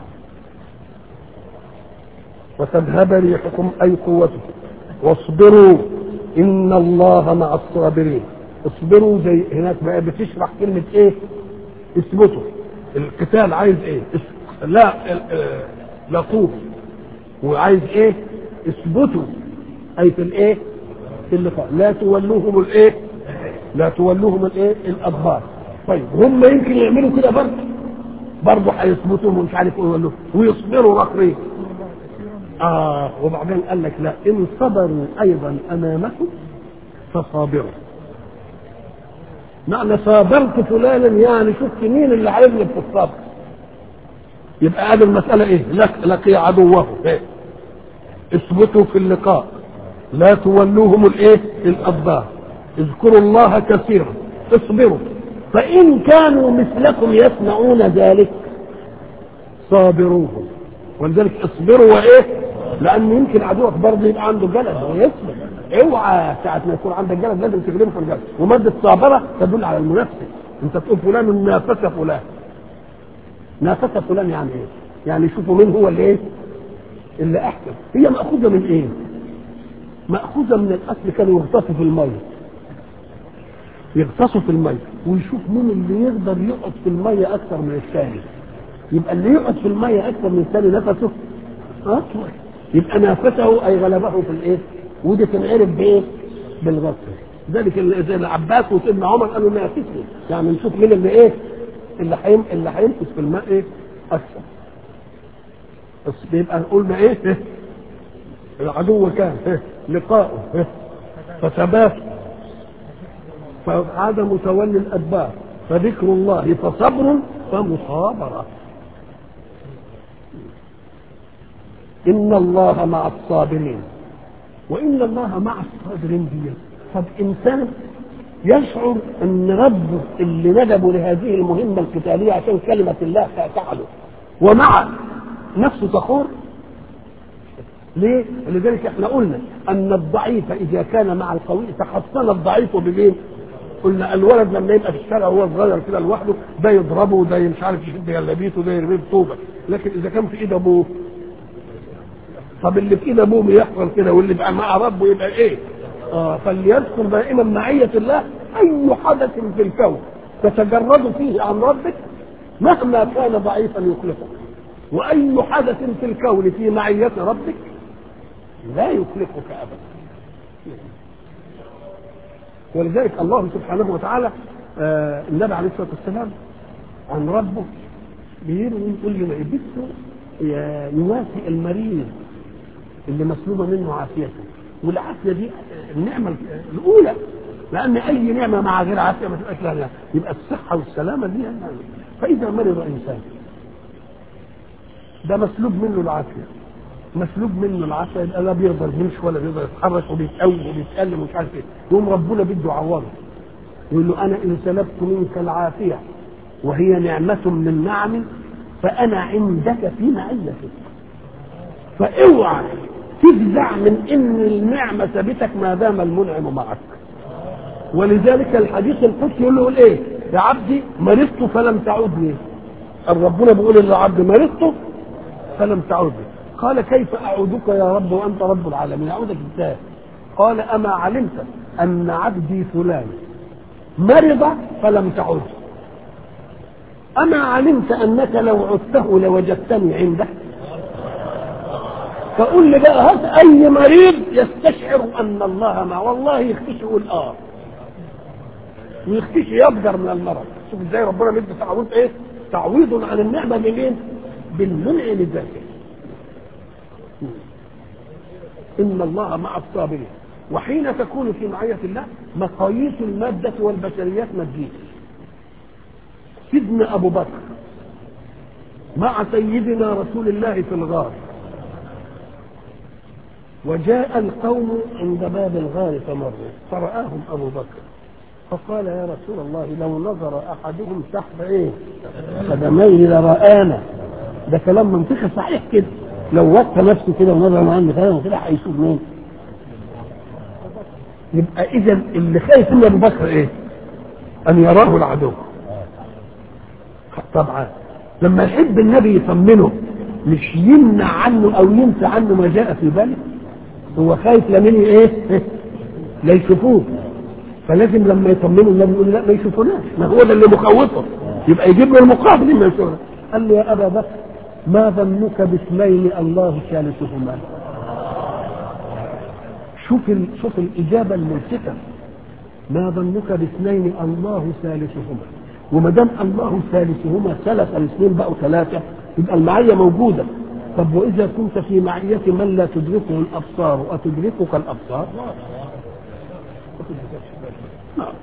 وتذهب ريحكم اي قوتكم واصبروا ان الله مع الصابرين اصبروا زي هناك بقى بتشرح كلمه ايه اثبتوا القتال عايز ايه اس- لا ال- آه، لا خوف وعايز ايه اثبتوا اي في الايه في اللقاء لا تولوهم الايه لا تولوهم الايه الادبار طيب هم يمكن يعملوا كده برضه برضه هيثبتوا ومش عارف ايه يولوهم ويصبروا رقرين اه وبعدين قال لك لا ان صبروا ايضا امامكم فصابروا معنى صابرت فلانا يعني شفت مين اللي هيغلب في الصبر يبقى هذه المسألة ايه لك لقي عدوه إيه؟ اثبتوا في اللقاء لا تولوهم الايه الادبار اذكروا الله كثيرا اصبروا فان كانوا مثلكم يصنعون ذلك صابروهم ولذلك اصبروا وايه لان يمكن عدوك برضه يبقى عنده جلد ويصبر اوعى ساعة ما يكون عندك جلد لازم تغلبه في الجلد ومادة صابرة تدل على المنافسة انت تقول فلان نافس فلان نافس فلان يعني ايه؟ يعني شوفوا مين هو اللي ايه؟ اللي احسن هي مأخوذة من ايه؟ مأخوذة من الأصل كانوا يغطسوا في المية يغطسوا في المية ويشوف مين اللي يقدر يقعد في المية أكثر من الثاني يبقى اللي يقعد في المية أكثر من الثاني نفسه أطول يبقى نافسه أي غلبه في الإيه؟ ودي تنعرف بإيه؟ بالغطس ذلك اللي زي العباس وسيدنا عمر قالوا نافسني يعني نشوف مين اللي إيه؟ اللي حيم اللي هينفس في الماء إيه؟ أكثر بس بيبقى قلنا إيه؟ إيه؟ العدو كان إيه؟ لقاؤه إيه؟ فثبات فعدم تولي الادبار فذكر الله فصبر فمصابره ان الله مع الصابرين وان الله مع الصابرين دي طب انسان يشعر ان ربه اللي ندبه لهذه المهمه القتاليه عشان كلمه الله تعلو ومع نفسه تخور ليه؟ ولذلك احنا قلنا ان الضعيف اذا كان مع القوي تحصن الضعيف بمين؟ قلنا الولد لما يبقى في الشارع وهو صغير كده لوحده ده يضربه وده مش عارف يشد جلابيته ده يرميه بطوبه لكن اذا كان في ايد ابوه طب اللي في ايد ابوه يحصل كده واللي بقى مع ربه يبقى ايه؟ اه فليذكر دائما معيه الله اي حدث في الكون تتجرد فيه عن ربك مهما كان ضعيفا يخلفك واي حدث في الكون في معيه ربك لا يخلفك ابدا ولذلك الله سبحانه وتعالى آه النبي عليه الصلاه والسلام عن ربه بيروي يقول لي بيته يوافي المريض اللي مسلوبه منه عافيته والعافيه دي النعمه الاولى لان اي نعمه مع غير عافيه ما تبقاش لها نعمة. يبقى الصحه والسلامه دي يعني. فاذا مرض انسان ده مسلوب منه العافيه مسلوب منه العصا يبقى لا بيقدر يمشي ولا بيقدر يتحرك وبيتقوم وبيتكلم ومش عارف ايه يقوم ربنا بده يعوضه يقول له انا ان سلبت منك العافيه وهي نعمه من نعمي فانا عندك في معيتك فاوعى تفزع من ان النعمه ثابتك ما دام المنعم معك ولذلك الحديث القدسي يقول له ايه يا عبدي مرضت فلم تعودني ربنا بيقول للعبد مرضت فلم تعودني قال كيف اعودك يا رب وانت رب العالمين اعودك ازاي قال اما علمت ان عبدي فلان مرض فلم تعد اما علمت انك لو عدته لوجدتني عنده فقول لي بقى هات اي مريض يستشعر ان الله ما والله يختشي يقول اه ويختشي يبدر من المرض شوف ازاي ربنا مدي تعويض ايه تعويض عن النعمه بمين بالمنع لذاته ان الله مع الصابرين وحين تكون في معية الله مقاييس المادة والبشريات ما تجيش سيدنا أبو بكر مع سيدنا رسول الله في الغار وجاء القوم عند باب الغار فمروا فرآهم أبو بكر فقال يا رسول الله لو نظر أحدهم تحت إيه قدميه لرآنا ده كلام منطقي صحيح كده لو وقت نفسه كده ونظر عنه كلام كده هيشوف مين يبقى اذا اللي خايف من ابو بكر ايه ان يراه العدو طبعا لما يحب النبي يطمنه مش يمنع عنه او ينسى عنه ما جاء في باله هو خايف لمن ايه لا يشوفوه فلازم لما يطمنه النبي يقول لا ما يشوفوناش ما هو ده اللي مخوفه يبقى يجيب له المقابل ما يشوفنا قال له يا ابا بكر ما ظنك باثنين الله ثالثهما شوف ال... شوف الاجابه الملفتة ما ظنك باثنين الله ثالثهما وما دام الله ثالثهما ثلاث الاثنين بقوا ثلاثه يبقى المعيه موجوده طب واذا كنت في معيه من لا تدركه الابصار اتدركك الابصار؟ نعم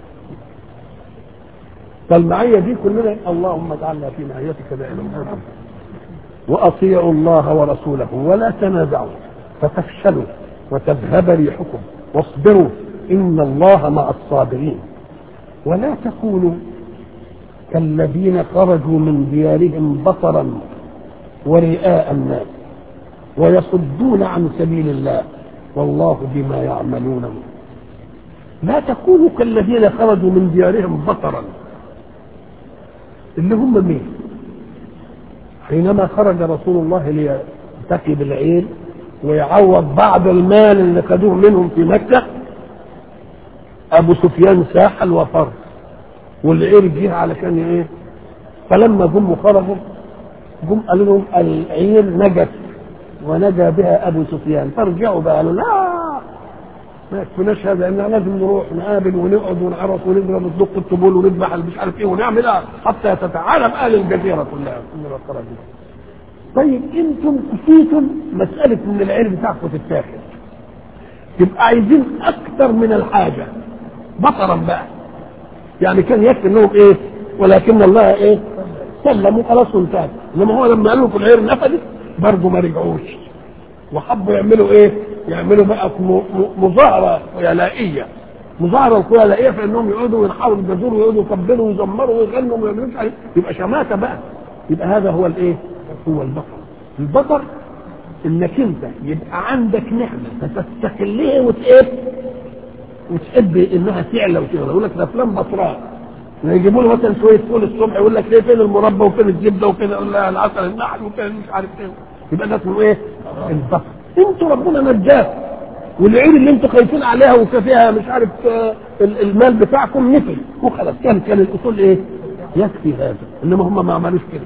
فالمعيه دي كلنا اللهم اجعلنا في معيتك دائما واطيعوا الله ورسوله ولا تنازعوا فتفشلوا وتذهب ريحكم واصبروا ان الله مع الصابرين ولا تكونوا كالذين خرجوا من ديارهم بطرا ورئاء الناس ويصدون عن سبيل الله والله بما يعملون لا تكونوا كالذين خرجوا من ديارهم بطرا اللي هم مين حينما خرج رسول الله ليلتقي بالعير ويعوض بعض المال اللي خدوه منهم في مكة أبو سفيان ساحل وفر والعير جه علشان إيه فلما جم خرجوا جم قالوا لهم العير نجت ونجا بها أبو سفيان فرجعوا بقى قالوا لا ما يكفيناش هذا ان لازم نروح نقابل ونقعد ونعرف ونضرب الدق الطبول ونذبح مش عارف ايه ونعمل ايه حتى تتعالم اهل الجزيره كلها من الخرج طيب انتم كفيتم مساله ان العير بتاعكم تتاخد يبقى عايزين اكثر من الحاجه بطرا بقى يعني كان يكفي انهم ايه ولكن الله ايه سلموا خلاص وانتهت انما هو لما قالوا في العير نفدت برضه ما رجعوش وحبوا يعملوا ايه؟ يعملوا بقى مظاهره خيالائيه مظاهره خيالائيه في انهم يقعدوا وينحروا الجزور ويقعدوا يكبروا ويزمروا ويغنوا وما يعملوش عليه يبقى شماته بقى يبقى هذا هو الايه؟ هو البطر البطر انك انت يبقى عندك نعمه فتستقلها وتايه وتحب انها تعلى وتغلى يقول لك ده فلان بطراء يجيبوا له مثلا شويه فول الصبح يقول لك ليه فين المربى وفين الزبده وفين العسل النحل وفين مش عارف ايه يبقى ده اسمه ايه؟ البطر انتوا ربنا نجاك والعين اللي انتوا خايفين عليها وفيها مش عارف المال بتاعكم نفل وخلاص كان كان الاصول ايه؟ يكفي هذا انما هم ما عملوش كده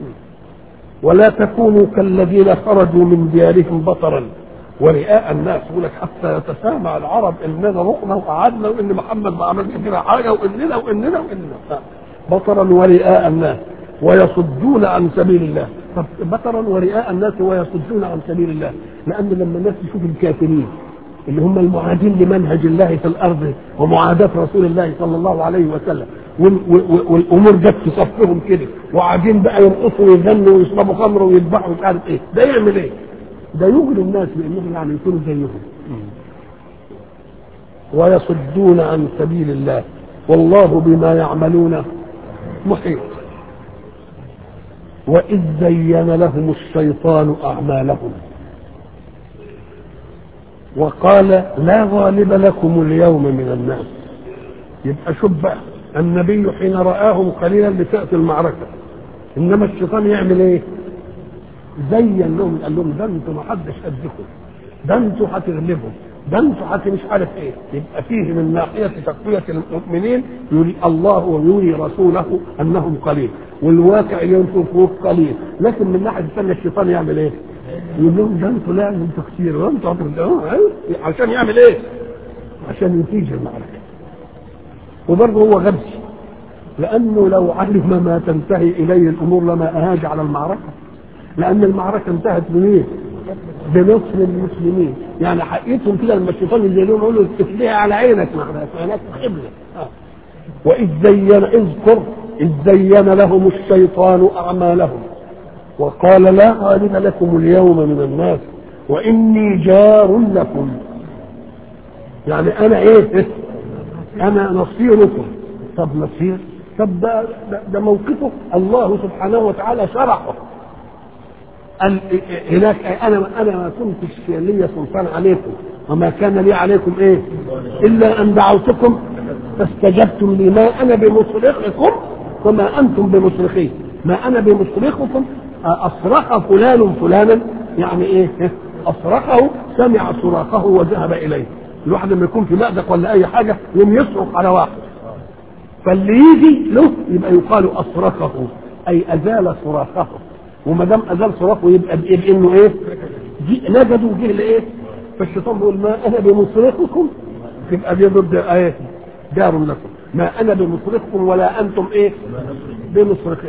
ولا تكونوا كالذين خرجوا من ديارهم بطرا ورئاء الناس يقول لك حتى يتسامع العرب اننا رحنا وقعدنا وان محمد ما عملش فينا حاجه واننا واننا واننا بطرا ورئاء الناس ويصدون عن سبيل الله طب بطرا ورئاء الناس ويصدون عن سبيل الله لان لما الناس تشوف الكافرين اللي هم المعادين لمنهج الله في الارض ومعاداه رسول الله صلى الله عليه وسلم والامور جت في صفهم كده وقاعدين بقى يرقصوا ويغنوا ويشربوا خمر ويذبحوا مش عارف ايه ده يعمل ايه؟ ده يغري الناس بانهم يعني يكونوا زيهم ويصدون عن سبيل الله والله بما يعملون محيط وإذ زين لهم الشيطان أعمالهم وقال لا غالب لكم اليوم من الناس يبقى شوف بقى النبي حين رآهم قليلا لتأتي المعركة إنما الشيطان يعمل إيه؟ زين لهم قال لهم ده انتوا ما حدش قدكم ده انتوا هتغلبوا ده انتوا هت مش عارف ايه يبقى فيه من ناحيه تقويه المؤمنين يري الله ويري رسوله انهم قليل والواقع ينفق قليل لكن من ناحيه الثانيه الشيطان يعمل ايه؟ يقول لهم ده انتوا لا انتوا كتير وانتوا عشان يعمل ايه؟ عشان ينتج المعركه وبرضه هو غبي لانه لو علم ما تنتهي اليه الامور لما اهاج على المعركه لان المعركه انتهت بايه؟ بنصر المسلمين يعني حقيقتهم كده لما الشيطان اللي لهم يقولوا تفليها على عينك معناها عينك قبله آه. واذ زين اذكر اذ زين لهم الشيطان اعمالهم وقال لا غالب لكم اليوم من الناس واني جار لكم يعني انا ايه انا نصيركم طب نصير طب ده, ده, ده موقفه الله سبحانه وتعالى شرحه قال هناك انا انا ما كنتش لي سلطان عليكم وما كان لي عليكم ايه الا ان دعوتكم فاستجبتم لي ما انا بمصرخكم وما انتم بمصرخي ما انا بمصرخكم اصرخ فلان فلانا يعني ايه اصرخه سمع صراخه وذهب اليه الواحد لما يكون في مأزق ولا اي حاجه يوم يصرخ على واحد فاللي يجي له يبقى يقال اصرخه اي ازال صراخه وما دام ازال صراخه يبقى بايه بانه ايه نجدوا جه لايه فالشيطان بيقول ما انا بمصرخكم يبقى دي ضد ايه دار لكم ما انا بمصرخكم ولا انتم ايه بمصرخي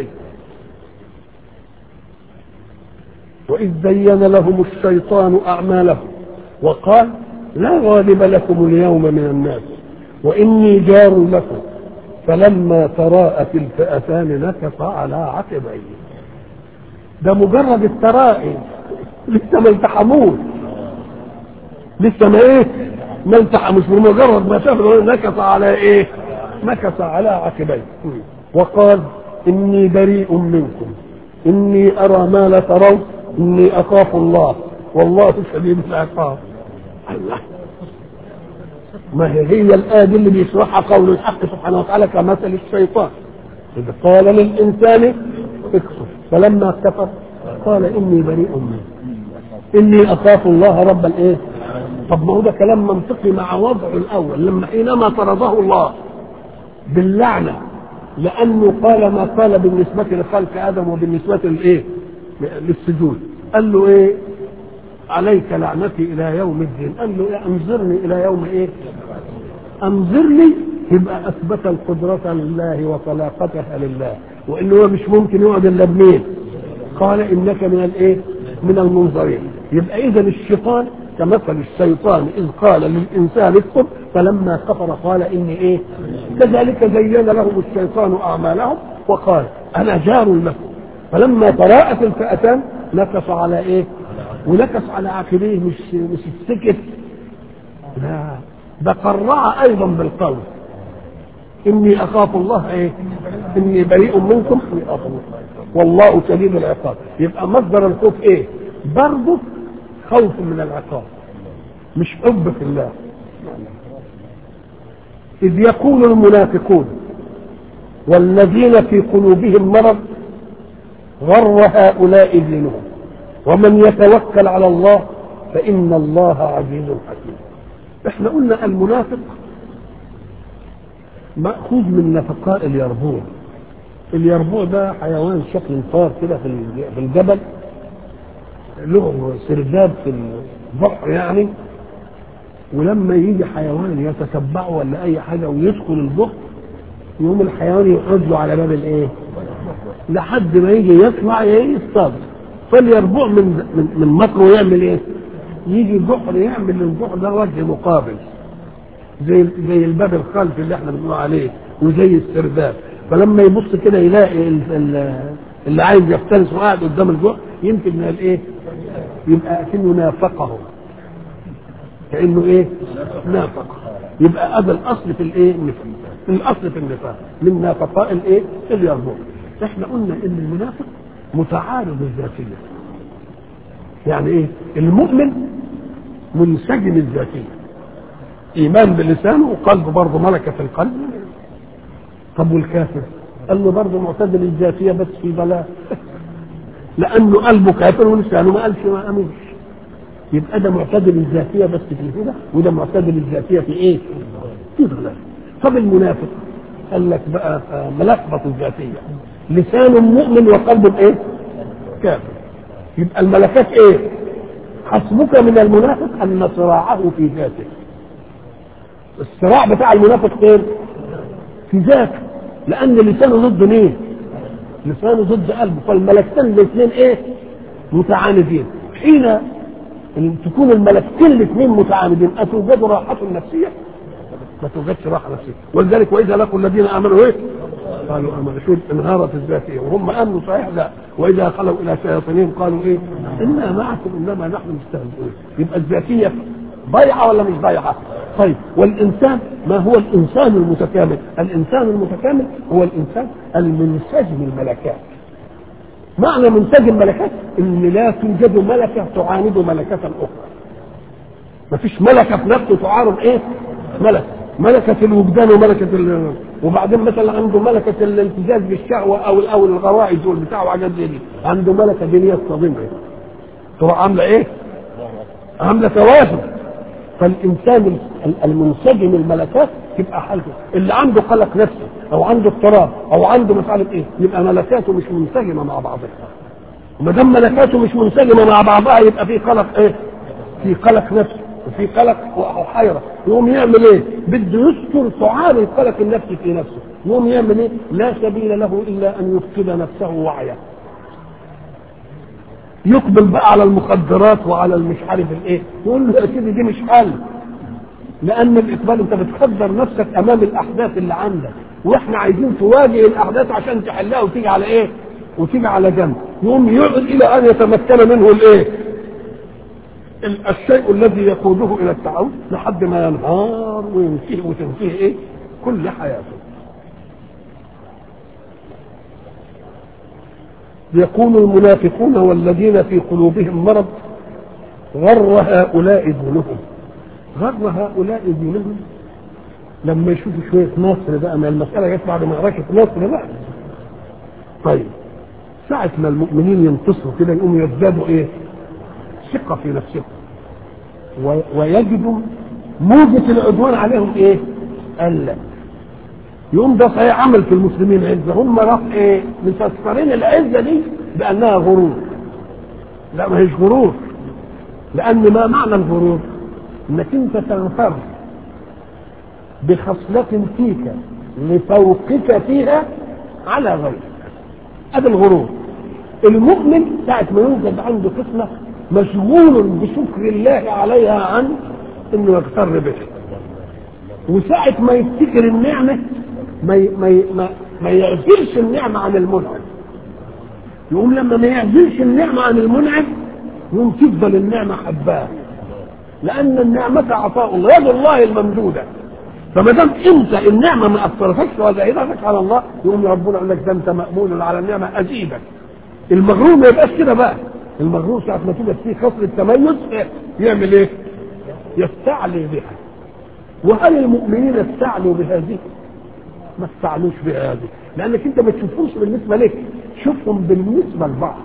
واذ زين لهم الشيطان اعمالهم وقال لا غالب لكم اليوم من الناس واني جار لكم فلما تراءت الفئتان نكص على عقبيه ده مجرد الترائي لسه ما التحموش لسه ما ايه ما التحموش بمجرد ما شافوا نكص على ايه نكص على عقبيه وقال اني بريء منكم اني ارى ما لا ترون اني اخاف الله والله شديد العقاب الله ما هي هي الآية دي اللي بيشرحها قول الحق سبحانه وتعالى كمثل الشيطان إذ قال للإنسان اكفر فلما كفر قال إني بريء منه إني أخاف الله رب الإيه؟ طب ما هو ده كلام منطقي مع وضعه الأول لما حينما طرده الله باللعنة لأنه قال ما قال بالنسبة لخلق آدم وبالنسبة لإيه؟ للسجود قال له إيه؟ عليك لعنتي الى يوم الدين قال له إيه انظرني الى يوم ايه انظرني يبقى اثبت القدرة لله وطلاقتها لله وانه هو مش ممكن يقعد الا بمين قال انك من الايه من المنظرين يبقى اذا الشيطان كمثل الشيطان اذ قال للانسان اكفر فلما كفر قال اني ايه كذلك زين لهم الشيطان اعمالهم وقال انا جار لكم فلما تراءت الفئتان نكص على ايه ونكص على عقبيه مش مش السكت لا ده قرع ايضا بالقول اني اخاف الله ايه اني بريء منكم اني اخاف الله والله شديد العقاب يبقى مصدر الخوف ايه برضه خوف من العقاب مش حب في الله اذ يقول المنافقون والذين في قلوبهم مرض غر هؤلاء دينهم ومن يتوكل على الله فإن الله عزيز حكيم احنا قلنا المنافق مأخوذ من نفقاء اليربوع اليربوع ده حيوان شكل فار كده في الجبل له سرداب في البحر يعني ولما يجي حيوان يتتبعه ولا اي حاجه ويدخل البحر يقوم الحيوان يقعد له على باب الايه؟ لحد ما يجي يطلع يصطاد فليربع من من من مكره يعمل ايه؟ يجي البحر يعمل للبحر ده وجه مقابل زي زي الباب الخلفي اللي احنا بنقول عليه وزي السرداب فلما يبص كده يلاقي اللي عايز يفترس وقاعد قدام البحر يمكن من الايه؟ يبقى كأنه نافقه كأنه ايه نافق يبقى هذا الاصل في الايه النفاق الاصل في النفاق من نافقاء الايه اليرموك احنا قلنا ان المنافق متعارض الذاتيه يعني ايه المؤمن منسجم الذاتيه ايمان بلسانه وقلبه برضه ملكه في القلب طب والكافر قال له برضه معتدل الذاتيه بس في بلاء لانه قلبه كافر ولسانه ما قالش ما امنش يبقى ده معتدل الذاتيه بس في كده وده معتدل الذاتيه في ايه؟ في ضلال طب المنافق قال لك بقى ملخبط الذاتيه لسان مؤمن وقلب ايه؟ كافر يبقى الملكات ايه؟ حسبك من المنافق ان صراعه في ذاته الصراع بتاع المنافق فين؟ في ذاته لان لسانه ضد مين؟ لسانه ضد قلبه فالملكتين الاثنين ايه؟ متعاندين حين تكون الملكتين الاثنين متعاندين اتوجد راحة نفسية؟ ما توجدش راحة نفسية ولذلك واذا لقوا الذين امنوا ايه؟ قالوا امنوا شو انهارت الذاتية وهم امنوا صحيح لا واذا خلوا الى شياطينهم قالوا ايه؟ انا معكم انما نحن مستهزئون يبقى الذاتية ضيعة ولا مش ضيعة؟ طيب والإنسان ما هو الإنسان المتكامل؟ الإنسان المتكامل هو الإنسان المنسجم الملكات. معنى منسجم الملكات إن لا توجد ملكة تعاند ملكة أخرى. ما فيش ملكة في نفسه تعارض إيه؟ ملكة. ملكة الوجدان وملكة ال... وبعدين مثلا عنده ملكة الالتزاز بالشهوة أو أو الغرائز والبتاع وحاجات زي دي، عنده ملكة دينية تصطدمها. تروح عاملة إيه؟ عاملة توازن. فالانسان المنسجم الملكات تبقى حالته اللي عنده قلق نفسي او عنده اضطراب او عنده مش عارف ايه يبقى ملكاته مش منسجمه مع بعضها وما دام ملكاته مش منسجمه مع بعضها يبقى في قلق ايه؟ في قلق نفسي وفي قلق وحيره يقوم يعمل ايه؟ بده يستر تعالي القلق النفسي في نفسه يقوم يعمل ايه؟ لا سبيل له الا ان يفقد نفسه وعيه يقبل بقى على المخدرات وعلى المش عارف الايه يقول له يا سيدي دي مش حل لان الاقبال انت بتخدر نفسك امام الاحداث اللي عندك واحنا عايزين تواجه الاحداث عشان تحلها وتيجي على ايه وتيجي على جنب يقوم يقعد الى ان يتمكن منه الايه الشيء الذي يقوده الى التعاون لحد ما ينهار وينتهي وتنتهي ايه كل حياته يقول المنافقون والذين في قلوبهم مرض غر هؤلاء دينهم غر هؤلاء دينهم لما يشوفوا شوية نصر بقى ما المسألة جت بعد معركة نصر بقى طيب ساعة ما المؤمنين ينتصروا كده يقوموا يزدادوا ايه؟ ثقة في نفسهم ويجدوا موجة العدوان عليهم ايه؟ قلت يقوم ده صحيح عمل في المسلمين عزه هم راح ايه مفسرين العزه دي بانها غرور لا ما هيش غرور لان ما معنى الغرور انك انت تغتر بخصلة فيك لفوقك فيها على غيرك هذا الغرور المؤمن ساعة ما يوجد عنده قسمة مشغول بشكر الله عليها عن انه يغتر بها وساعة ما يفتكر النعمة ما ما ما, ما يعزلش النعمة عن المنعم يقوم لما ما يعزلش النعمة عن المنعم يقوم تفضل النعمة حباه لأن النعمة عطاء الله يد الله الممدودة فما دام انت النعمة ما أثرتكش وزايدتك على الله يقوم ربنا يقول لك ده انت مأمون على النعمة أزيدك المغرور ما يبقاش كده بقى المغرور ساعة ما توجد فيه خصل التميز يعمل ايه؟ يستعلي بها وهل المؤمنين استعلوا بهذه؟ ما استعلوش بهذه لانك انت ما تشوفهمش بالنسبه لك شوفهم بالنسبه لبعض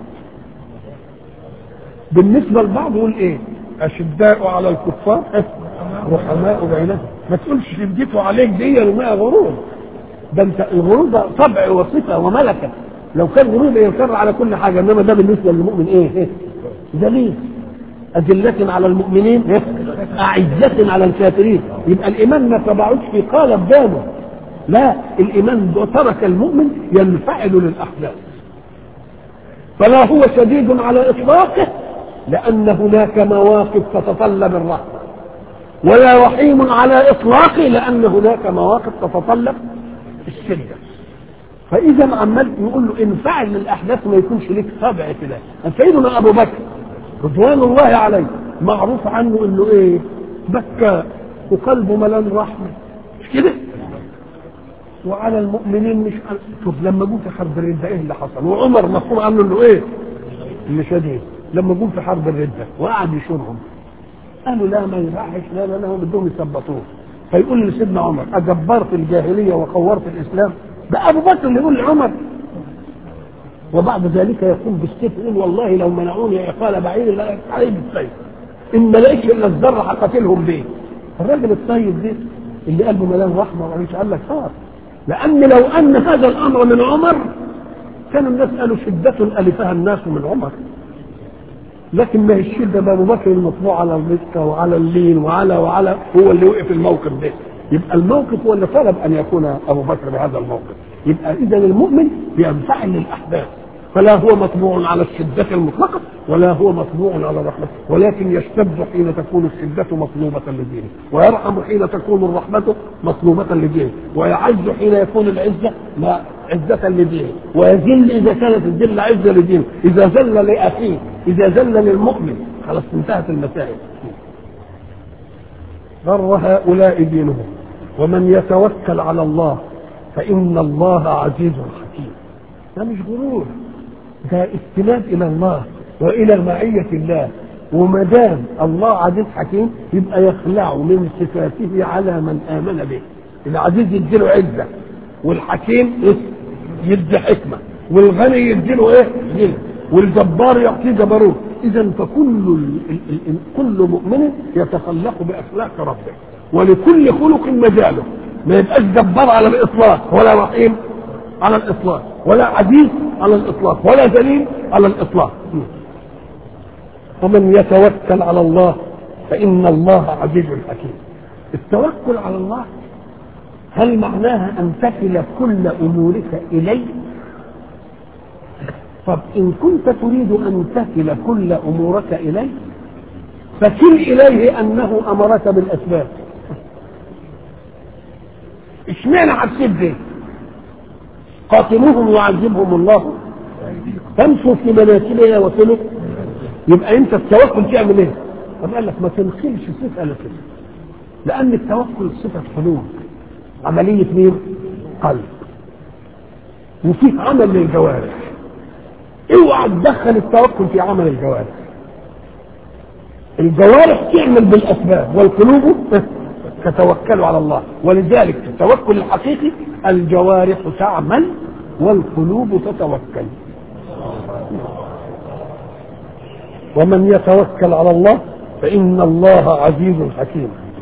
بالنسبه لبعض يقول ايه اشداء على الكفار رحماء بينهم ما تقولش شديته عليك دي وما غرور ده انت الغرور ده طبع وصفه وملكه لو كان غرور ده ينكر على كل حاجه انما ده بالنسبه للمؤمن ايه, إيه؟ دليل أذلة على المؤمنين إيه؟ أعزة على الكافرين يبقى الإيمان ما تبعوش في قالب دامه لا الإيمان ترك المؤمن ينفعل للأحداث فلا هو شديد على إطلاقه لأن هناك مواقف تتطلب الرحمة ولا رحيم على إطلاقه لأن هناك مواقف تتطلب الشدة فإذا عمال نقول له انفعل للأحداث ما يكونش لك طبع كده سيدنا أبو بكر رضوان الله عليه معروف عنه انه ايه بكاء وقلبه ملان رحمه مش كده وعلى المؤمنين مش شوف لما جم في حرب الردة ايه اللي حصل وعمر مفهوم عنه انه ايه اللي شديد لما جم في حرب الردة وقعد يشورهم قالوا لا ما يصحش لا لا لا هم بدهم يثبطوه فيقول لسيدنا عمر أجبرت الجاهلية وخورت الإسلام ده أبو بكر اللي يقول لعمر وبعد ذلك يقول بالسيف يقول والله لو منعوني عقال بعير لا عليه بالسيف ان ما لقيتش الا الذره هقاتلهم بيه الراجل الطيب ده اللي قلبه مليان رحمه وعيش قال لك اه لان لو ان هذا الامر من عمر كان الناس قالوا شده الفها الناس من عمر لكن ما هي الشده ده ابو بكر المطبوع على الرزق وعلى اللين وعلى وعلى هو اللي وقف الموقف ده يبقى الموقف هو اللي طلب ان يكون ابو بكر بهذا الموقف يبقى اذا المؤمن بينفعل للاحداث فلا هو مطبوع على الشدة المطلقة ولا هو مطبوع على الرحمة ولكن يشتد حين تكون الشدة مطلوبة لدينه ويرحم حين تكون الرحمة مطلوبة لدينه ويعز حين يكون العزة لا عزة لدينه ويذل إذا كانت الذلة عزة لدينه إذا ذل لأخيه إذا ذل للمؤمن خلاص انتهت المسائل غر هؤلاء دينهم ومن يتوكل على الله فإن الله عزيز حكيم ده مش غرور ده استناد الى الله والى معيه الله وما دام الله عزيز حكيم يبقى يخلع من صفاته على من امن به العزيز يديله عزه والحكيم يدي حكمه والغني يديله ايه؟ غنى والجبار يعطيه جبروت اذا فكل ال ال ال كل مؤمن يتخلق باخلاق ربه ولكل خلق مجاله ما يبقاش جبار على الاطلاق ولا رحيم على الاطلاق ولا عزيز على الاطلاق ولا ذليل على الاطلاق ومن يتوكل على الله فان الله عزيز حكيم التوكل على الله هل معناها ان تكل كل امورك اليه طب ان كنت تريد ان تكل كل امورك اليه فكل اليه انه امرك بالاسباب اشمعنى حسيت به قاتلوهم يعذبهم الله تمشوا في مناكبها وسلك يبقى انت التوكل تعمل ايه؟ طب قال لك ما تنخلش صفه لكده لان التوكل صفه قلوب عمليه مين؟ قلب وفيه عمل للجوارح اوعى تدخل التوكل في عمل الجوارح الجوارح تعمل بالاسباب والقلوب تتوكل على الله ولذلك التوكل الحقيقي الجوارح تعمل والقلوب تتوكل ومن يتوكل على الله فإن الله عزيز حكيم